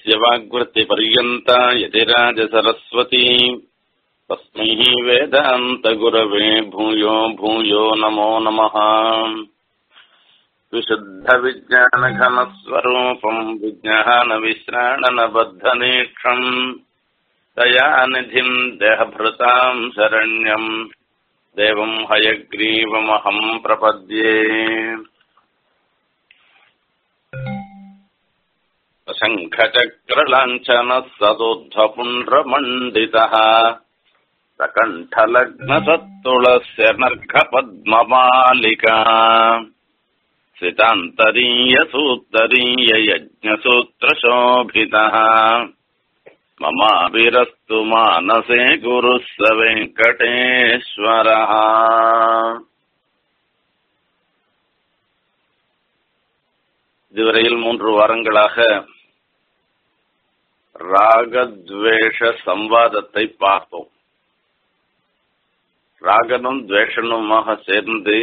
यस्य वाग्वृत्तिपर्यन्ता यतिराजसरस्वती तस्मै वेदान्तगुरवे भूयो भूयो नमो नमः विशुद्धविज्ञानघनस्वरूपम् विज्ञानविश्राणनबद्धनेक्षम् दयानिधिम् देहभृताम् शरण्यम् देवम् हयग्रीवमहम् प्रपद्ये शङ्खचक्रलाञ्छनः सदोद्धपुण्ड्रमण्डितः प्रकण्ठलग्नसत्तुलस्य नर्घपद्ममालिका सितान्तरीयसूत्तरीययज्ञसूत्रशोभितः ममाविरस्तु मानसे गुरुः स वेङ्कटेश्वरः இதுவரையில் மூன்று வாரங்களாக ராகத்வேஷ சம்வாதத்தை பார்த்தோம் ராகனும் துவேஷனுமாக சேர்ந்து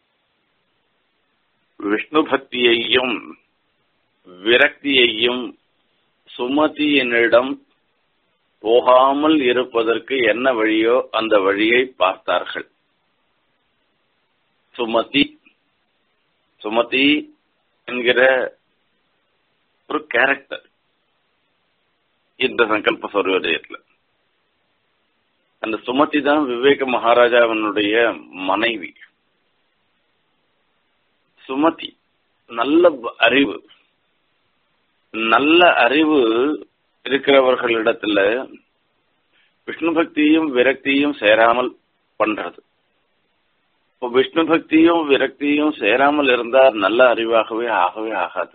விஷ்ணு பக்தியையும் விரக்தியையும் சுமதியினிடம் போகாமல் இருப்பதற்கு என்ன வழியோ அந்த வழியை பார்த்தார்கள் சுமதி சுமதி என்கிற ஒரு கேரக்டர் இந்த சங்கல்ப சௌரியத்துல அந்த சுமதி தான் விவேக மகாராஜாவினுடைய மனைவி சுமதி நல்ல அறிவு நல்ல அறிவு இருக்கிறவர்களிடத்துல விஷ்ணு பக்தியும் விரக்தியும் சேராமல் பண்றது இப்போ விஷ்ணு பக்தியும் விரக்தியும் சேராமல் இருந்தால் நல்ல அறிவாகவே ஆகவே ஆகாது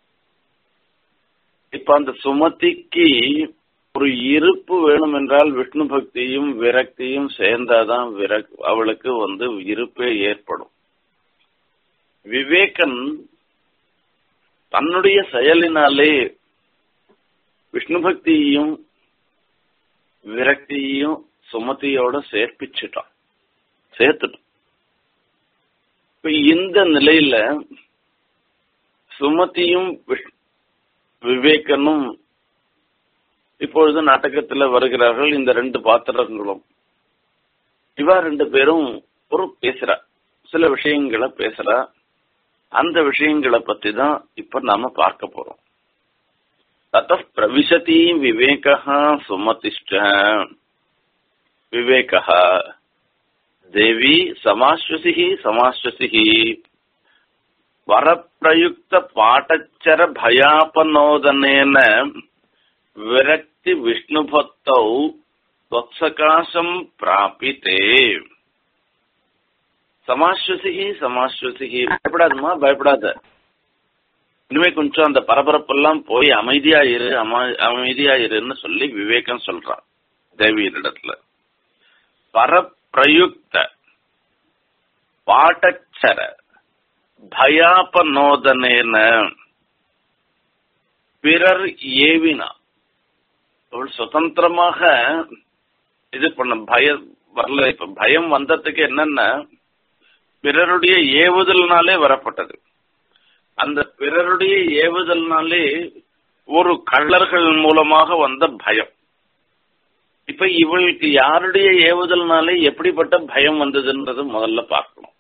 இப்ப அந்த சுமதிக்கு ஒரு இருப்பு வேணும் என்றால் விஷ்ணு பக்தியும் விரக்தியும் சேர்ந்தாதான் விரக் அவளுக்கு வந்து இருப்பே ஏற்படும் விவேகன் தன்னுடைய செயலினாலே விஷ்ணு பக்தியையும் விரக்தியையும் சுமதியோட சேர்ப்பிச்சுட்டான் சேர்த்துட்டான் இப்ப இந்த நிலையில சுமதியும் விவேகனும் இப்பொழுது நாடகத்துல வருகிறார்கள் இந்த ரெண்டு பாத்திரங்களும் இவா ரெண்டு பேரும் ஒரு பேசுறா சில விஷயங்களை பேசுறா அந்த விஷயங்களை பத்தி தான் இப்ப நாம பார்க்க போறோம் தத்த பிரவிசதி விவேக சுமதிஷ்ட விவேக தேவி சமாஸ்வசி சமாஸ்வசி வரப்பிரயுக்த பாட்டச்சர பயாபனோதனேன விரக்தி விஷ்ணுபக்தௌ त्वत्सकाशम् प्रापिते சமாஸ்வசி சமாஸ்வசி பயப்படாதுமா பயப்படாத இனிமே கொஞ்சம் அந்த பரபரப்பெல்லாம் போய் அமைதியா இரு அமைதியா இருன்னு சொல்லி விவேகம் சொல்றான் தேவியரிடத்துல பரப்பிரயுக்த பாட்டச்சர பயாபனோதனேன பிறர் ஏவினா அவள் சுதந்திரமாக இது பண்ண பயம் வரல இப்ப பயம் வந்ததுக்கு என்னன்னா பிறருடைய ஏவுதல்னாலே வரப்பட்டது அந்த பிறருடைய ஏவுதல்னாலே ஒரு கள்ளர்கள் மூலமாக வந்த பயம் இப்ப இவளுக்கு யாருடைய ஏவுதல்னாலே எப்படிப்பட்ட பயம் வந்ததுன்றது முதல்ல பார்க்கணும்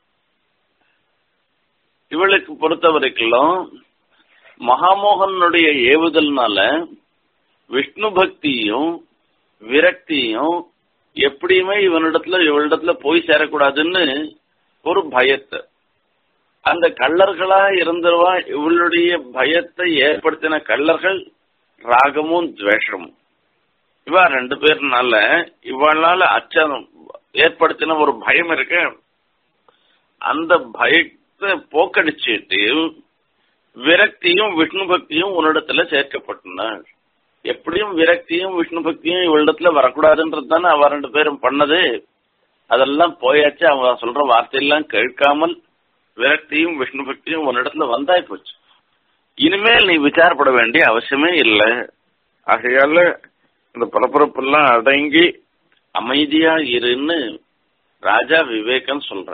இவளுக்கு பொறுத்த வரைக்கும் மகாமோகனுடைய ஏவுதல்னால விஷ்ணு பக்தியும் விரக்தியும் எப்படியுமே இவனிடத்துல இவளிடத்துல போய் சேரக்கூடாதுன்னு ஒரு பயத்தை அந்த கள்ளர்களா இருந்தவா இவளுடைய பயத்தை ஏற்படுத்தின கள்ளர்கள் ராகமும் துவேஷமும் இவா ரெண்டு பேர்னால இவளால அச்சம் ஏற்படுத்தின ஒரு பயம் இருக்கு அந்த பயத்தை போக்கடிச்சிட்டு விரக்தியும் விஷ்ணு பக்தியும் உன்னிடத்துல சேர்க்கப்பட்டன எப்படியும் விரக்தியும் விஷ்ணு பக்தியும் இவளிடத்துல வரக்கூடாதுன்றது தானே அவ ரெண்டு பேரும் பண்ணது அதெல்லாம் போயாச்சு அவன் சொல்ற வார்த்தையெல்லாம் கேட்காமல் விரக்தியும் விஷ்ணு பக்தியும் உன்னிடத்துல வந்தாய் போச்சு இனிமேல் நீ விசாரப்பட வேண்டிய அவசியமே இல்லை ஆகையால இந்த பரபரப்பெல்லாம் அடங்கி அமைதியா இருன்னு ராஜா விவேகன் சொல்ற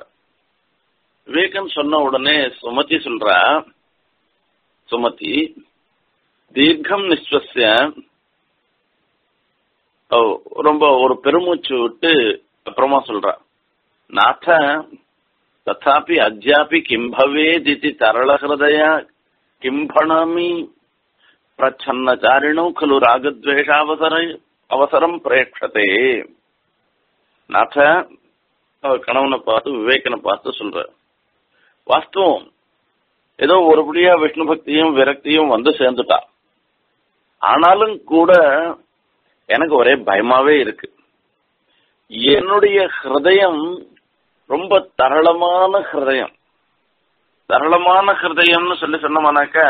விவேகன் சொன்ன உடனே சுமதி சொல்றா சுமதி தீர்க்கம் நிஸ்வசிய ஓ, ரொம்ப ஒரு பெருமூச்சு விட்டு அப்புறமா சொல்ற நாத ததாபி அத்யாபி கிம் பவேதிதி தரள ஹிருதய கிம் பணாமி பிரச்சன்னச்சாரிணோ खलु ராகத்வேஷாவசர அவசரம் பிரேட்சதே நாத அவர் கணவனை பார்த்து விவேகனை பார்த்து சொல்ற வாஸ்தவம் ஏதோ ஒருபடியா விஷ்ணு பக்தியும் விரக்தியும் வந்து சேர்ந்துட்டா ஆனாலும் கூட எனக்கு ஒரே பயமாவே இருக்கு என்னுடைய ஹிருதயம் ரொம்ப தரளமான ஹிருதயம் தரளமான ஹிருதயம்னு சொல்லி சொன்னோம்னாக்கா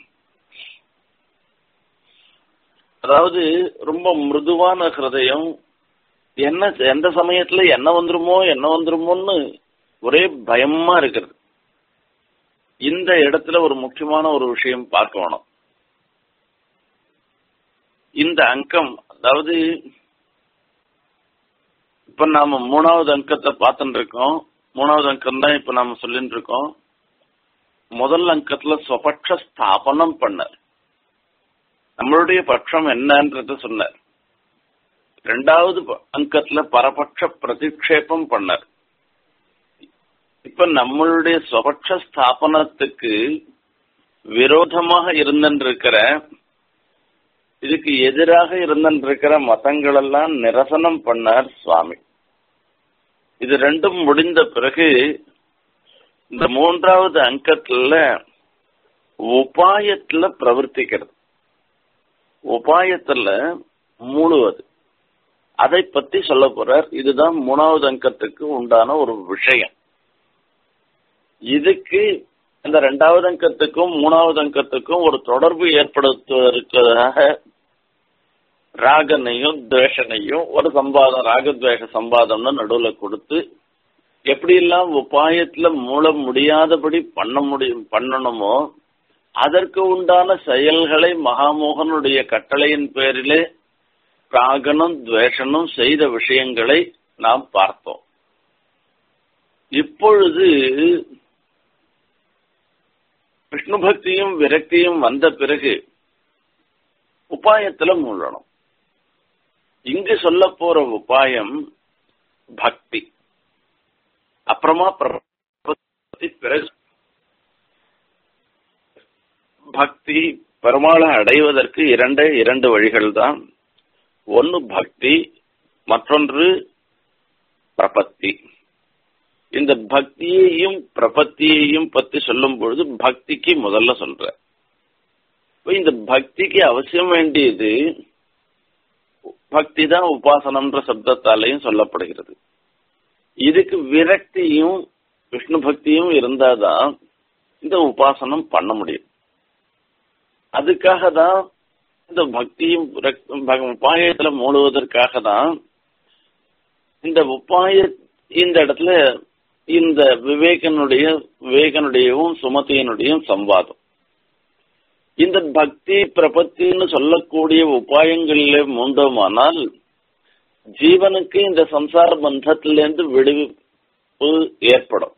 அதாவது ரொம்ப மிருதுவான ஹிருதயம் என்ன எந்த சமயத்துல என்ன வந்துருமோ என்ன வந்துருமோன்னு ஒரே பயமா இருக்கிறது இந்த இடத்துல ஒரு முக்கியமான ஒரு விஷயம் பார்க்க வேணும் இந்த அங்கம் அதாவது இப்ப நாம மூணாவது அங்கத்தை பார்த்துட்டு இருக்கோம் மூணாவது அங்கம் தான் இப்ப நாம சொல்லிட்டு இருக்கோம் முதல் அங்கத்துல ஸ்வபக்ஷ ஸ்தாபனம் பண்ணார் நம்மளுடைய பட்சம் என்னன்றத சொன்னார் ரெண்டாவது ப- அங்கத்துல பரபட்ச பிரதிக்ஷேபம் பண்ணார் இப்ப நம்மளுடைய ஸ்வபக்ஷ ஸ்தாபனத்துக்கு விரோதமாக இருந்திருக்கிற இதுக்கு எதிராக இருந்திருக்கிற மதங்கள் எல்லாம் நிரசனம் பண்ணார் சுவாமி இது ரெண்டும் முடிந்த பிறகு இந்த மூன்றாவது அங்கத்துல உபாயத்துல பிரவர்த்திக்கிறது உபாயத்துல மூழுவது அதை பத்தி சொல்ல போறார் இதுதான் மூணாவது அங்கத்துக்கு உண்டான ஒரு விஷயம் இதுக்கு இந்த ரெண்டாவது அங்கத்துக்கும் மூணாவது அங்கத்துக்கும் ஒரு தொடர்பு ஏற்படுத்துவதற்காக ராகனையும் துவேஷனையும் ஒரு சம்பாதம் ராகத்வேஷ சம்பாதம்னு நடுவுல கொடுத்து எப்படியெல்லாம் உபாயத்துல மூல முடியாதபடி பண்ண முடியும் பண்ணணுமோ அதற்கு உண்டான செயல்களை மகாமோகனுடைய கட்டளையின் பேரிலே ராகனும் துவேஷனும் செய்த விஷயங்களை நாம் பார்த்தோம் இப்பொழுது விஷ்ணு பக்தியும் விரக்தியும் வந்த பிறகு உபாயத்துல மூழணும் இங்கு சொல்ல போற உபாயம் பக்தி அப்புறமா பிரபத்தி பிறகு பக்தி பெருமாளை அடைவதற்கு இரண்டே இரண்டு வழிகள் தான் ஒன்னு பக்தி மற்றொன்று பிரபத்தி இந்த பக்தியையும் பிரபத்தியையும் பத்தி சொல்லும் பொழுது பக்திக்கு முதல்ல சொல்ற இப்ப இந்த பக்திக்கு அவசியம் வேண்டியது பக்தி தான் உபாசனம்ன்ற சப்தத்தாலையும் சொல்லப்படுகிறது இதுக்கு விரக்தியும் விஷ்ணு பக்தியும் இருந்தாதான் இந்த உபாசனம் பண்ண முடியும் அதுக்காக தான் இந்த பக்தியும் விரக்தி- பக- உபாயத்துல மூடுவதற்காக தான் இந்த உபாய இந்த இடத்துல இந்த விவேகனுடைய விவேகனுடையவும் சுமதியினுடையும் சம்வாதம் இந்த பக்தி பிரபத்தின்னு சொல்லக்கூடிய உபாயங்களிலே மூண்டோமானால் ஜீவனுக்கு இந்த சம்சார பந்தத்திலிருந்து விடுவிப்பு ஏற்படும்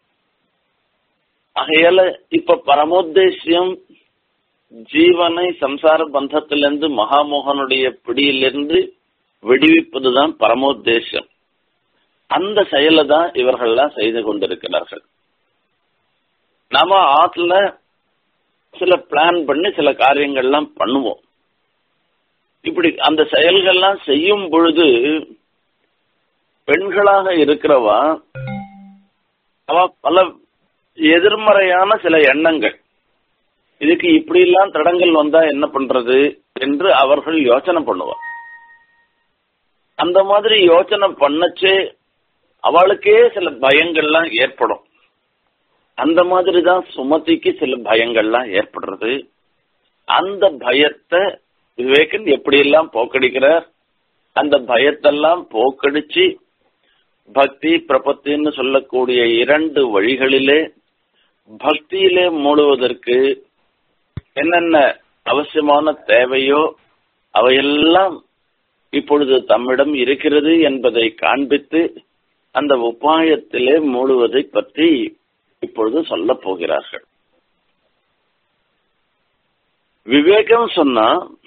ஆகையால இப்ப பரமோத்தேசியம் ஜீவனை சம்சார பந்தத்திலிருந்து மகாமோகனுடைய பிடியிலிருந்து விடுவிப்பதுதான் பரமோத்தேசம் அந்த செயலை தான் இவர்கள்லாம் செய்து கொண்டிருக்கிறார்கள் நாம ஆத்துல சில பிளான் பண்ணி சில காரியங்கள்லாம் பண்ணுவோம் இப்படி அந்த செயல்கள்லாம் செய்யும் பொழுது பெண்களாக இருக்கிறவா அவ பல எதிர்மறையான சில எண்ணங்கள் இதுக்கு இப்படி எல்லாம் தடங்கள் வந்தா என்ன பண்றது என்று அவர்கள் யோசனை பண்ணுவார் அந்த மாதிரி யோசனை பண்ணச்சே அவளுக்கே சில பயங்கள்லாம் ஏற்படும் அந்த மாதிரி தான் சுமதிக்கு சில பயங்கள்லாம் ஏற்படுறது அந்த பயத்தை விவேகன் எப்படியெல்லாம் போக்கடிக்கிறார் அந்த பயத்தெல்லாம் போக்கடிச்சு பக்தி பிரபத்தின்னு சொல்லக்கூடிய இரண்டு வழிகளிலே பக்தியிலே மூடுவதற்கு என்னென்ன அவசியமான தேவையோ அவையெல்லாம் இப்பொழுது தம்மிடம் இருக்கிறது என்பதை காண்பித்து அந்த உபாயத்திலே மூடுவதை பற்றி இப்பொழுது சொல்லப் போகிறார்கள் விவேகம் சொன்னா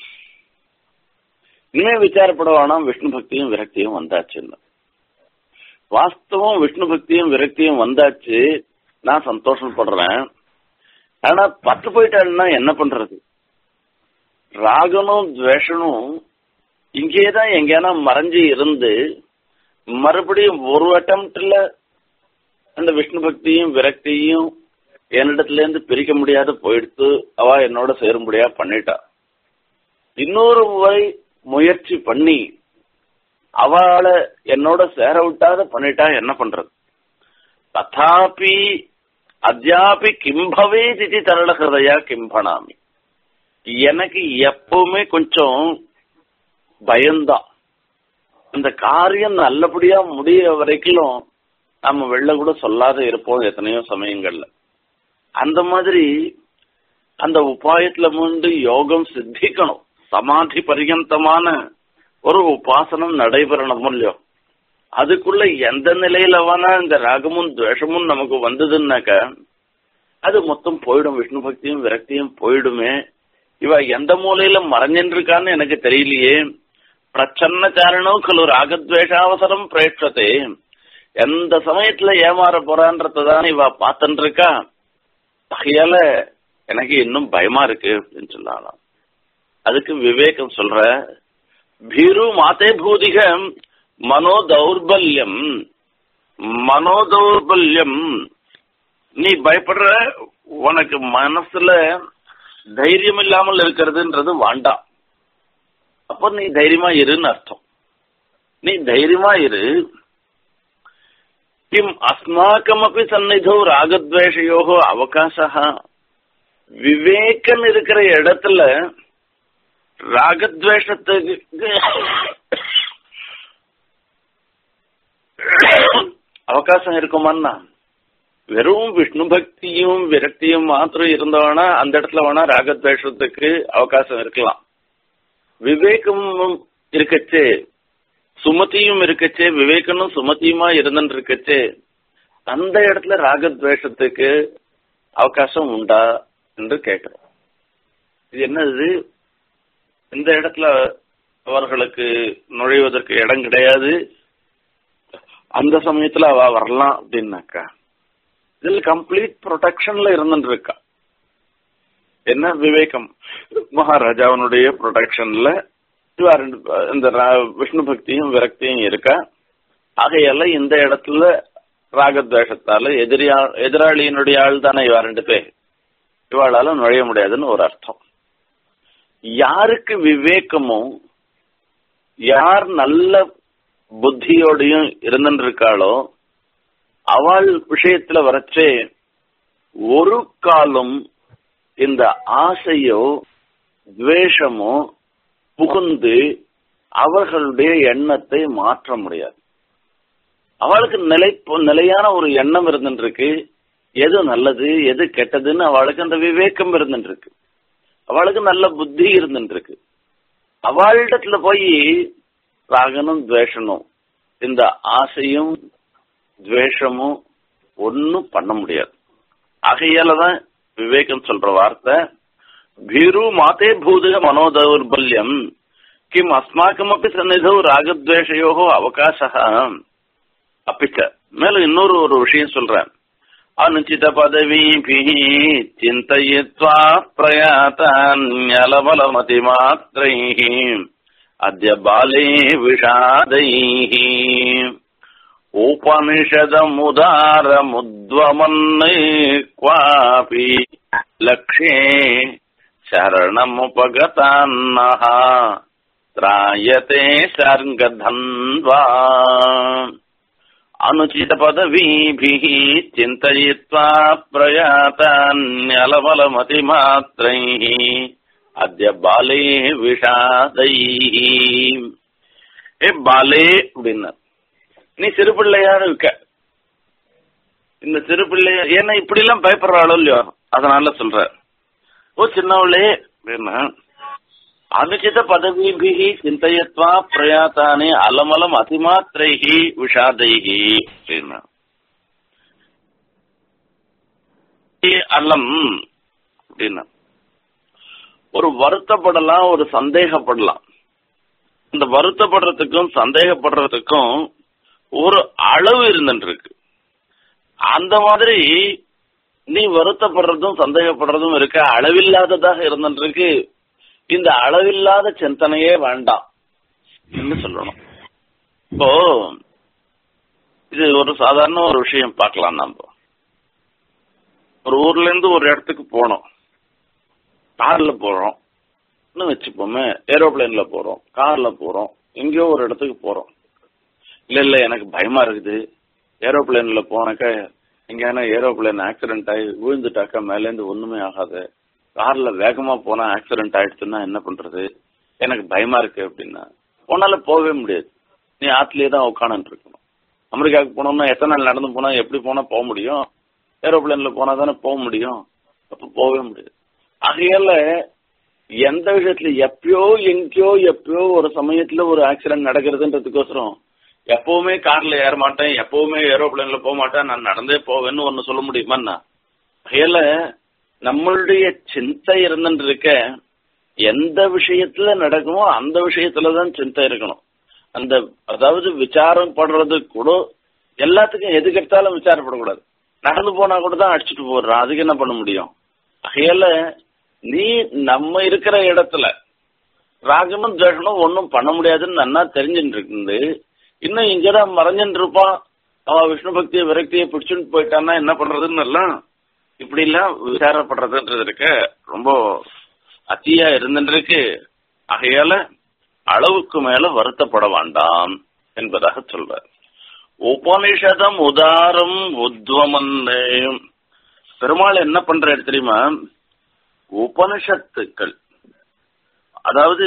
இனிமே விசாரப்பட வேணாம் விஷ்ணு பக்தியும் விரக்தியும் வந்தாச்சுன்னு வாஸ்தவம் விஷ்ணு பக்தியும் விரக்தியும் வந்தாச்சு நான் சந்தோஷப்படுறேன் ஆனா பத்து போயிட்டாருன்னா என்ன பண்றது ராகனும் துவேஷனும் இங்கேதான் எங்கேனா மறைஞ்சு இருந்து மறுபடியும் ஒரு அட்டம்ப்ட்ல அந்த விஷ்ணு பக்தியும் விரக்தியும் என்னிடத்துல இருந்து பிரிக்க முடியாத போயிடுத்து அவ என்னோட சேரும்படியா பண்ணிட்டா இன்னொரு முறை முயற்சி பண்ணி அவளை என்னோட சேர விட்டாத பண்ணிட்டா என்ன பண்றது ததாபி அத்தியாபி கிம்பவே திதி தரள ஹிருதயா கிம்பனாமி எனக்கு எப்பவுமே கொஞ்சம் பயம்தான் இந்த காரியம் நல்லபடியா முடிய வரைக்கும் நம்ம வெளில கூட சொல்லாத இருப்போம் எத்தனையோ சமயங்கள்ல அந்த மாதிரி அந்த உபாயத்துல முண்டு யோகம் சித்திக்கணும் சமாதி பரியந்தமான ஒரு உபாசனம் நடைபெறணும் இல்லையோ அதுக்குள்ள எந்த நிலையில வேணா இந்த ராகமும் துவேஷமும் நமக்கு வந்ததுன்னாக்க அது மொத்தம் போயிடும் விஷ்ணு பக்தியும் விரக்தியும் போயிடுமே இவ எந்த மூலையில மறைஞ்சின்றிருக்கான்னு எனக்கு தெரியலையே பிரச்சன்ன சாரணம் கலு ராகத்வேஷாவசரம் பிரேட்சத்தை எந்த சமயத்துல ஏமாற போறான்றதான் இவ பார்த்துட்டு இருக்கா ஆகையால எனக்கு இன்னும் பயமா இருக்கு அப்படின்னு சொல்லலாம் அதுக்கு விவேகம் சொல்ற பீரு மாதே பூதிக மனோ தௌர்பல்யம் மனோ தௌர்பல்யம் நீ பயப்படுற உனக்கு மனசுல தைரியம் இல்லாமல் இருக்கிறதுன்றது வேண்டாம் அப்போ நீ தைரியமா இருன்னு அர்த்தம் நீ தைரியமா இரு கிம் அஸ்மாக்கமப்பி சந்நிதோ ராகத்வேஷயோ அவகாசா விவேகம் இருக்கிற இடத்துல ராகத்வேஷத்துக்கு அவகாசம் இருக்குமான்னா வெறும் விஷ்ணு பக்தியும் விரக்தியும் மாத்திரம் இருந்தவனா அந்த இடத்துல வேணா ராகத்வேஷத்துக்கு அவகாசம் இருக்கலாம் விவேகமும் இருக்கச்சே சுமதியும் இருக்கச்சே விவேகனும் சுமதியுமா இருந்துட்டு இருக்கச்சே அந்த இடத்துல ராகத்வேஷத்துக்கு அவகாசம் உண்டா என்று கேட்கிறோம் இது என்னது இந்த இடத்துல அவர்களுக்கு நுழைவதற்கு இடம் கிடையாது அந்த சமயத்துல அவ வரலாம் அப்படின்னாக்கா இதில் கம்ப்ளீட் ப்ரொடெக்ஷன்ல இருந்துட்டு இருக்கா என்ன விவேகம் மகாராஜாவனுடைய ப்ரொடெக்ஷன்ல இவா ரெண்டு இந்த ரா- விஷ்ணு பக்தியும் விரக்தியும் இருக்கா ஆகையால இந்த இடத்துல ராகத்வேஷத்தால எதிரியா எதிராளியினுடைய ஆள் தானே இவா ரெண்டு பேர் இவாளால நுழைய முடியாதுன்னு ஒரு அர்த்தம் யாருக்கு விவேகமோ யார் நல்ல புத்தியோடையும் இருந்துட்டு இருக்காளோ அவள் விஷயத்துல வரச்சே ஒரு காலம் இந்த ஆசையோ துவேஷமோ புகுந்து அவர்களுடைய எண்ணத்தை மாற்ற முடியாது அவளுக்கு நிலை நிலையான ஒரு எண்ணம் இருந்துட்டு இருக்கு எது நல்லது எது கெட்டதுன்னு அவளுக்கு அந்த விவேகம் இருந்துட்டு இருக்கு அவளுக்கு நல்ல புத்தி இருந்துட்டு இருக்கு அவளிடத்துல போய் ராகனும் துவேஷனும் இந்த ஆசையும் துவேஷமும் ஒன்னும் பண்ண முடியாது ஆகையால தான் விவேகம் சொல்ற வார்த்தை பீரு மாதே பூதுக மனோதௌர்பல்யம் கிம் அஸ்மாக்கமப்பி சந்நிதோ ராகத்வேஷயோ அவகாசா அப்பிச்ச மேலும் இன்னொரு ஒரு விஷயம் சொல்றேன் அனுச்சித பதவீபி சிந்தயித்வா பிரயாத்தான்யலபலமதி மாத்திரை அத்ய பாலே விஷாதைः उपनिषदमुदारमुद्वमन्ने क्वापि लक्ष्ये शरणमुपगतान्नः त्रायते सर्गधन्वा अनुचितपदवीभिः चिन्तयित्वा प्रयातान्यलबलमतिमात्रैः अद्य बाले விஷாதைः ஏ பாலே அப்படின்னார் நீ சிறு பிள்ளையா இருக்க இந்த சிறு பிள்ளை ஏன்னா இப்படி எல்லாம் பயப்படுறாளோ இல்லையோ அதனால சொல்ற ஓ சின்னவளே அப்படின்னா அனுச்சித பதவிபிகி சிந்தையத்வா பிரயாத்தானே அலமலம் அதிமாத்திரைகி விஷாதைகி அப்படின்னா அலம் அப்படின்னா ஒரு வருத்தப்படலாம் ஒரு சந்தேகப்படலாம் இந்த வருத்தப்படுறதுக்கும் சந்தேகப்படுறதுக்கும் ஒரு அளவு இருந்துருக்கு அந்த மாதிரி நீ வருத்தப்படுறதும் சந்தேகப்படுறதும் இருக்க அளவில்லாததாக இருந்துருக்கு இந்த அளவில்லாத சிந்தனையே வேண்டாம் என்று சொல்லணும் இப்போ இது ஒரு சாதாரண ஒரு விஷயம் பார்க்கலாம் நம்ம ஒரு ஊர்ல இருந்து ஒரு இடத்துக்கு போனோம் கார்ல போறோம் வச்சுப்போமே ஏரோப்ளேன்ல போறோம் கார்ல போறோம் எங்கேயோ ஒரு இடத்துக்கு போறோம் இல்ல இல்ல எனக்கு பயமா இருக்குது ஏரோப்ளேன்ல போனாக்க எங்கேயான ஏரோப்ளேன் ஆக்சிடென்ட் ஆகி விழுந்துட்டாக்கா மேலேருந்து ஒண்ணுமே ஆகாது கார்ல வேகமா போனா ஆக்சிடென்ட் ஆயிடுச்சுன்னா என்ன பண்றது எனக்கு பயமா இருக்கு அப்படின்னா உன்னால போகவே முடியாது நீ ஆத்துலயே தான் உட்காந்துட்டு இருக்கணும் அமெரிக்காவுக்கு போனோம்னா எத்தனை நாள் நடந்து போனா எப்படி போனா போக முடியும் ஏரோப்ளேன்ல போனா தானே போக முடியும் அப்ப போகவே முடியாது ஆகையால எந்த விஷயத்துல எப்பயோ எங்கேயோ எப்பயோ ஒரு சமயத்துல ஒரு ஆக்சிடென்ட் நடக்கிறதுன்றதுக்கோசரம் எப்பவுமே கார்ல ஏற மாட்டேன் எப்பவுமே ஏரோப்ளேன்ல போக மாட்டேன் நான் நடந்தே போவேன்னு ஒன்னு சொல்ல முடியுமா ஆகையால நம்மளுடைய சிந்தை இருந்துட்டு இருக்க எந்த விஷயத்துல நடக்குமோ அந்த விஷயத்துலதான் சிந்தை இருக்கணும் அந்த அதாவது விசாரம் படுறது கூட எல்லாத்துக்கும் எது கெடுத்தாலும் விசாரப்படக்கூடாது நடந்து போனா கூட தான் அடிச்சுட்டு போடுறான் அதுக்கு என்ன பண்ண முடியும் ஆகையால நீ நம்ம இருக்கிற இடத்துல ராகமும் துவேஷனும் ஒன்றும் பண்ண முடியாதுன்னு நன்னா தெரிஞ்சுட்டு இருக்குது இன்னும் இங்கதான் மறைஞ்சுட்டு இருப்பான் அவன் விஷ்ணு பக்தியை விரக்தியை பிடிச்சுட்டு போயிட்டான்னா என்ன பண்றதுன்னு எல்லாம் இப்படி எல்லாம் விசாரப்படுறதுன்றது இருக்க ரொம்ப அத்தியா இருந்துருக்கு ஆகையால அளவுக்கு மேல வருத்தப்பட வேண்டாம் என்பதாக சொல்றார் உபனிஷதம் உதாரம் உத்வமன்னு பெருமாள் என்ன பண்றாரு தெரியுமா உபனிஷத்துக்கள் அதாவது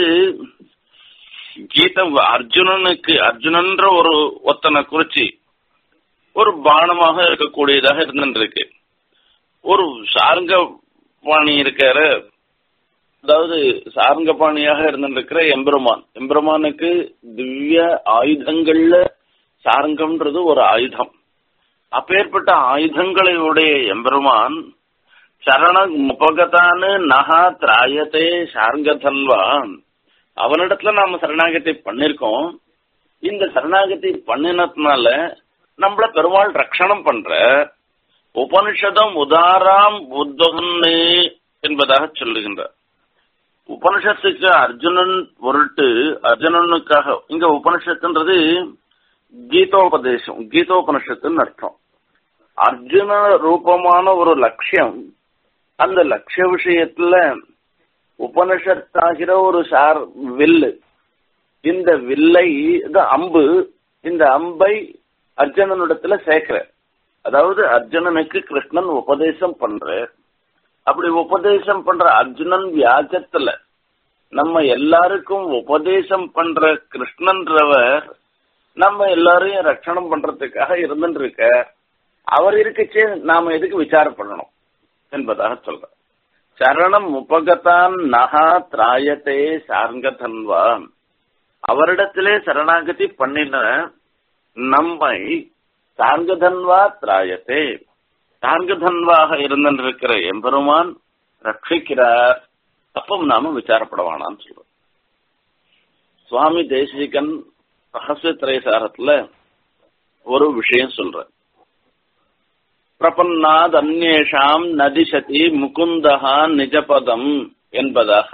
கீதம் அர்ஜுனனுக்கு அர்ஜுனன்ற ஒரு ஒத்தனை குறிச்சி ஒரு பானமாக இருக்கக்கூடியதாக இருந்துருக்கு ஒரு சாருங்க பாணி இருக்கார அதாவது சாருங்க பாணியாக இருந்திருக்கிற எம்பெருமான் எம்பெருமானுக்கு திவ்ய ஆயுதங்கள்ல சாரங்கம்ன்றது ஒரு ஆயுதம் அப்பேற்பட்ட ஆயுதங்களை உடைய எம்பெருமான் சரண முபகதான்னு நகா திராயத்தே சார்கதல்வா அவனிடத்துல நாம சரணாகதி பண்ணிருக்கோம் இந்த சரணாகதி பண்ணினதுனால நம்மள பெருமாள் ரட்சணம் பண்ற உபனிஷதம் உதாராம் உத்வகன்னு என்பதாக சொல்லுகின்றார் உபனிஷத்துக்கு அர்ஜுனன் பொருட்டு அர்ஜுனனுக்காக இங்க உபனிஷத்துன்றது கீதோபதேசம் கீதோபனிஷத்துன்னு அர்த்தம் அர்ஜுன ரூபமான ஒரு லட்சியம் அந்த லட்சிய விஷயத்துல உபனிஷத்தாகிற ஒரு சார் வில்லு இந்த வில்லை இது அம்பு இந்த அம்பை அர்ஜுனனிடத்துல சேர்க்கிற அதாவது அர்ஜுனனுக்கு கிருஷ்ணன் உபதேசம் பண்ற அப்படி உபதேசம் பண்ற அர்ஜுனன் வியாஜத்துல நம்ம எல்லாருக்கும் உபதேசம் பண்ற கிருஷ்ணன்றவர் நம்ம எல்லாரையும் ரட்சணம் பண்றதுக்காக இருந்துட்டு இருக்க அவர் இருக்கச்சே நாம எதுக்கு விசாரம் பண்ணணும் என்பதாக சொல்ற சரணம் உபகதான் நகா திராயத்தே சார்கதன்வா அவரிடத்திலே சரணாகதி பண்ணின நம்மை சார்கதன்வா திராயத்தே சார்கதன்வாக இருந்திருக்கிற எம்பெருமான் ரட்சிக்கிறார் அப்போ நாம விசாரப்படவானான்னு சொல்றோம் சுவாமி தேசிகன் ரகசிய திரைசாரத்துல ஒரு விஷயம் சொல்ற பிரபன்னாத் அந்நேஷாம் நதிசதி முகுந்தகா நிஜபதம் என்பதாக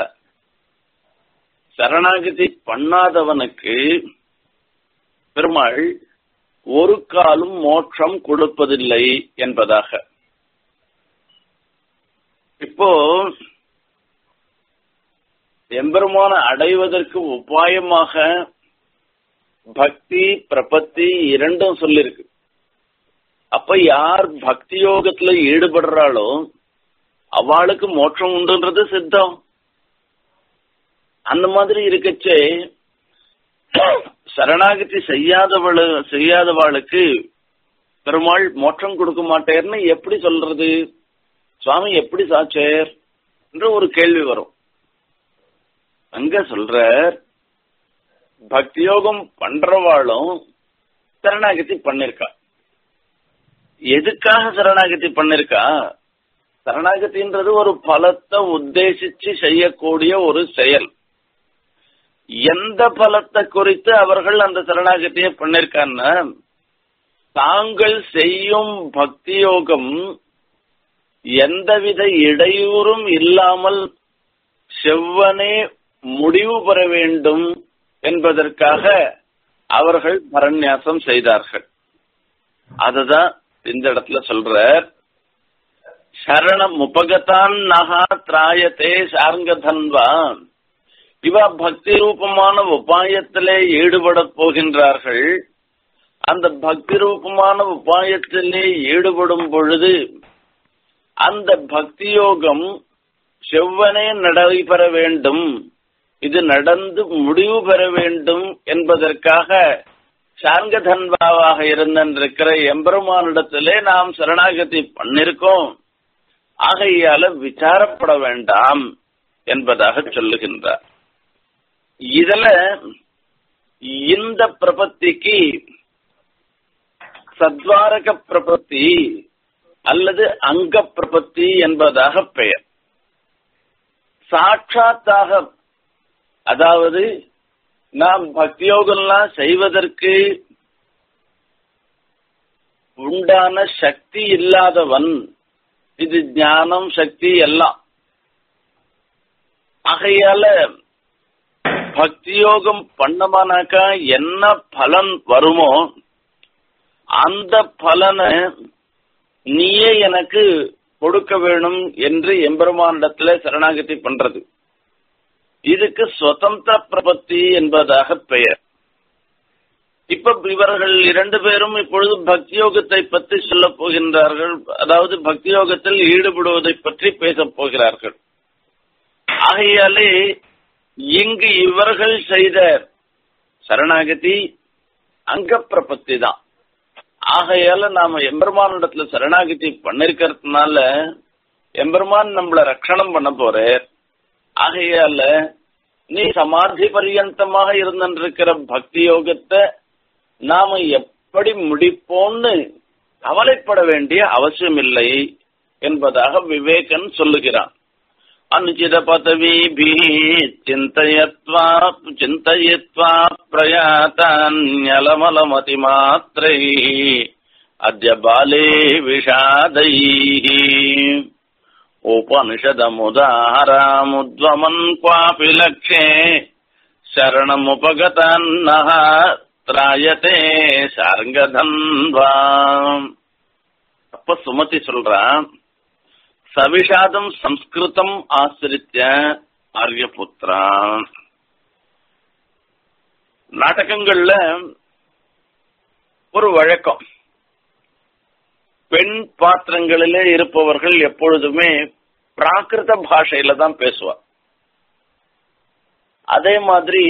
சரணாகதி பண்ணாதவனுக்கு பெருமாள் ஒரு காலும் மோட்சம் கொடுப்பதில்லை என்பதாக இப்போ எம்பெருமான அடைவதற்கு உபாயமாக பக்தி பிரபத்தி இரண்டும் சொல்லிருக்கு அப்ப யார் பக்தி யோகத்துல ஈடுபடுறாளோ அவளுக்கு மோட்சம் உண்டுன்றது சித்தம் அந்த மாதிரி இருக்கச்சே சரணாகதி செய்யாதவளு செய்யாதவாளுக்கு பெருமாள் மோட்சம் கொடுக்க மாட்டேர்னு எப்படி சொல்றது சுவாமி எப்படி சாச்சேர் என்று ஒரு கேள்வி வரும் அங்க சொல்ற பக்தியோகம் பண்றவாளும் சரணாகதி பண்ணிருக்கா எதுக்காக சரணாகதி பண்ணிருக்கா சரணாகதின்றது ஒரு பலத்தை உத்தேசிச்சு செய்யக்கூடிய ஒரு செயல் எந்த பலத்தை குறித்து அவர்கள் அந்த சரணாகதியை பண்ணிருக்காங்கன்னா தாங்கள் செய்யும் பக்தி யோகம் எந்தவித இடையூறும் இல்லாமல் செவ்வனே முடிவு பெற வேண்டும் என்பதற்காக அவர்கள் பரநியாசம் செய்தார்கள் அதுதான் இந்த இடத்துல சொல்றார் சரணம் உபகதான் நகா திராயத்தே சார்கதன்வான் இவ பக்தி ரூபமான உபாயத்திலே ஈடுபட போகின்றார்கள் அந்த பக்தி ரூபமான உபாயத்திலே ஈடுபடும் பொழுது அந்த பக்தி யோகம் செவ்வனே நடைபெற வேண்டும் இது நடந்து முடிவு பெற வேண்டும் என்பதற்காக சார்கதன்பாவாக இருந்திருக்கிற எம்பெருமானிடத்திலே நாம் சரணாகதி பண்ணிருக்கோம் ஆகையால விசாரப்பட வேண்டாம் என்பதாக சொல்லுகின்றார் இதுல இந்த பிரபத்திக்கு சத்வாரக பிரபத்தி அல்லது அங்க பிரபத்தி என்பதாக பெயர் சாட்சாத்தாக அதாவது நாம் பக்தியோகம்லாம் செய்வதற்கு உண்டான சக்தி இல்லாதவன் இது ஞானம் சக்தி எல்லாம் ஆகையால பக்தியோகம் பண்ணமானாக்கா என்ன பலன் வருமோ அந்த பலனை நீயே எனக்கு கொடுக்க வேணும் என்று எம்பெருமானிடத்துல சரணாகதி பண்றது இதுக்கு சுதந்திர பிரபத்தி என்பதாக பெயர் இப்ப இவர்கள் இரண்டு பேரும் இப்பொழுது பக்தியோகத்தை பற்றி சொல்ல போகின்றார்கள் அதாவது பக்தியோகத்தில் ஈடுபடுவதை பற்றி பேசப் போகிறார்கள் ஆகையாலே இங்கு இவர்கள் செய்த சரணாகதி அங்க பிரபத்தி தான் ஆகையால நாம எம்பெருமானிடத்துல சரணாகதி பண்ணிருக்கிறதுனால எம்பெருமான் நம்மள ரட்சணம் பண்ண போறார் ஆகையால நீ சமாதி பரியந்தமாக இருந்திருக்கிற பக்தி யோகத்தை நாம எப்படி முடிப்போம்னு கவலைப்பட வேண்டிய அவசியம் இல்லை என்பதாக விவேகன் சொல்லுகிறான் அனுச்சித பதவீபி சிந்தயத்வா சிந்தயித்வா பிரயாத்தான்யலமலமதி மாத்திரை அத்ய பாலே விஷாதை उपनिषदमुदाहरामुद्वमन् क्वापि लक्ष्ये शरणमुपगतान्नः त्रायते சார்கதன்வா அப்ப சுமதி சொல்றான் சவிஷாதம் சம்ஸ்கிருதம் ஆசிரித்த ஆரியபுத்திரா நாடகங்கள்ல ஒரு வழக்கம் பெண் பாத்திரங்களிலே இருப்பவர்கள் எப்பொழுதுமே பிராகிருத பாஷையில தான் பேசுவா அதே மாதிரி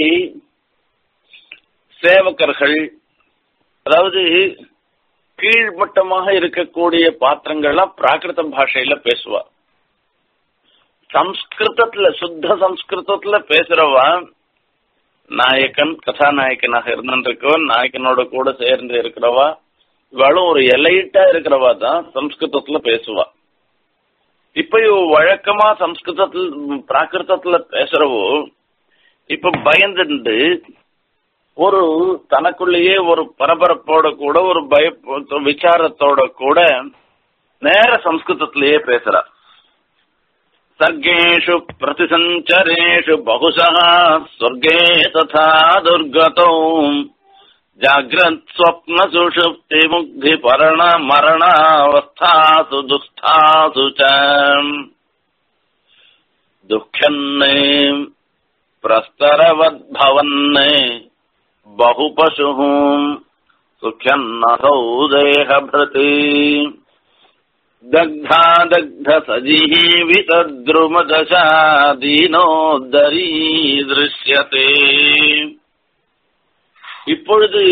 சேவகர்கள் அதாவது கீழ்மட்டமாக இருக்கக்கூடிய பாத்திரங்கள்லாம் பிராகிருத பாஷையில பேசுவா சம்ஸ்கிருதத்துல சுத்த சம்ஸ்கிருதத்துல பேசுறவா நாயக்கன் கதாநாயக்கனாக இருந்திருக்கவன் நாயக்கனோட கூட சேர்ந்து இருக்கிறவா இவளும் ஒரு எலைட்டா இருக்கிறவா தான் சம்ஸ்கிருதத்துல பேசுவா இப்ப இவ வழக்கமா சம்ஸ்கிருதத்துல பிராகிருதத்துல பேசுறவோ இப்ப பயந்துண்டு ஒரு தனக்குள்ளேயே ஒரு பரபரப்போட கூட ஒரு பய விசாரத்தோட கூட நேர சம்ஸ்கிருதத்திலேயே பேசுறா சர்கேஷு பிரதிசஞ்சரேஷு பகுசா சொர்க்கே ததா துர்கதோ जाग्रत् स्वप्न सुषुप्ति मुग्धि परण मरणावस्थासु दुःस्थासु च दुःख्यन्ने प्रस्तरवद्भवन्ने बहुपशुः सुख्यन्नसौ देहभृति दग्धा दग्ध सजीवितद्रुमदशा दीनोद्धरी दृश्यते இப்பொழுது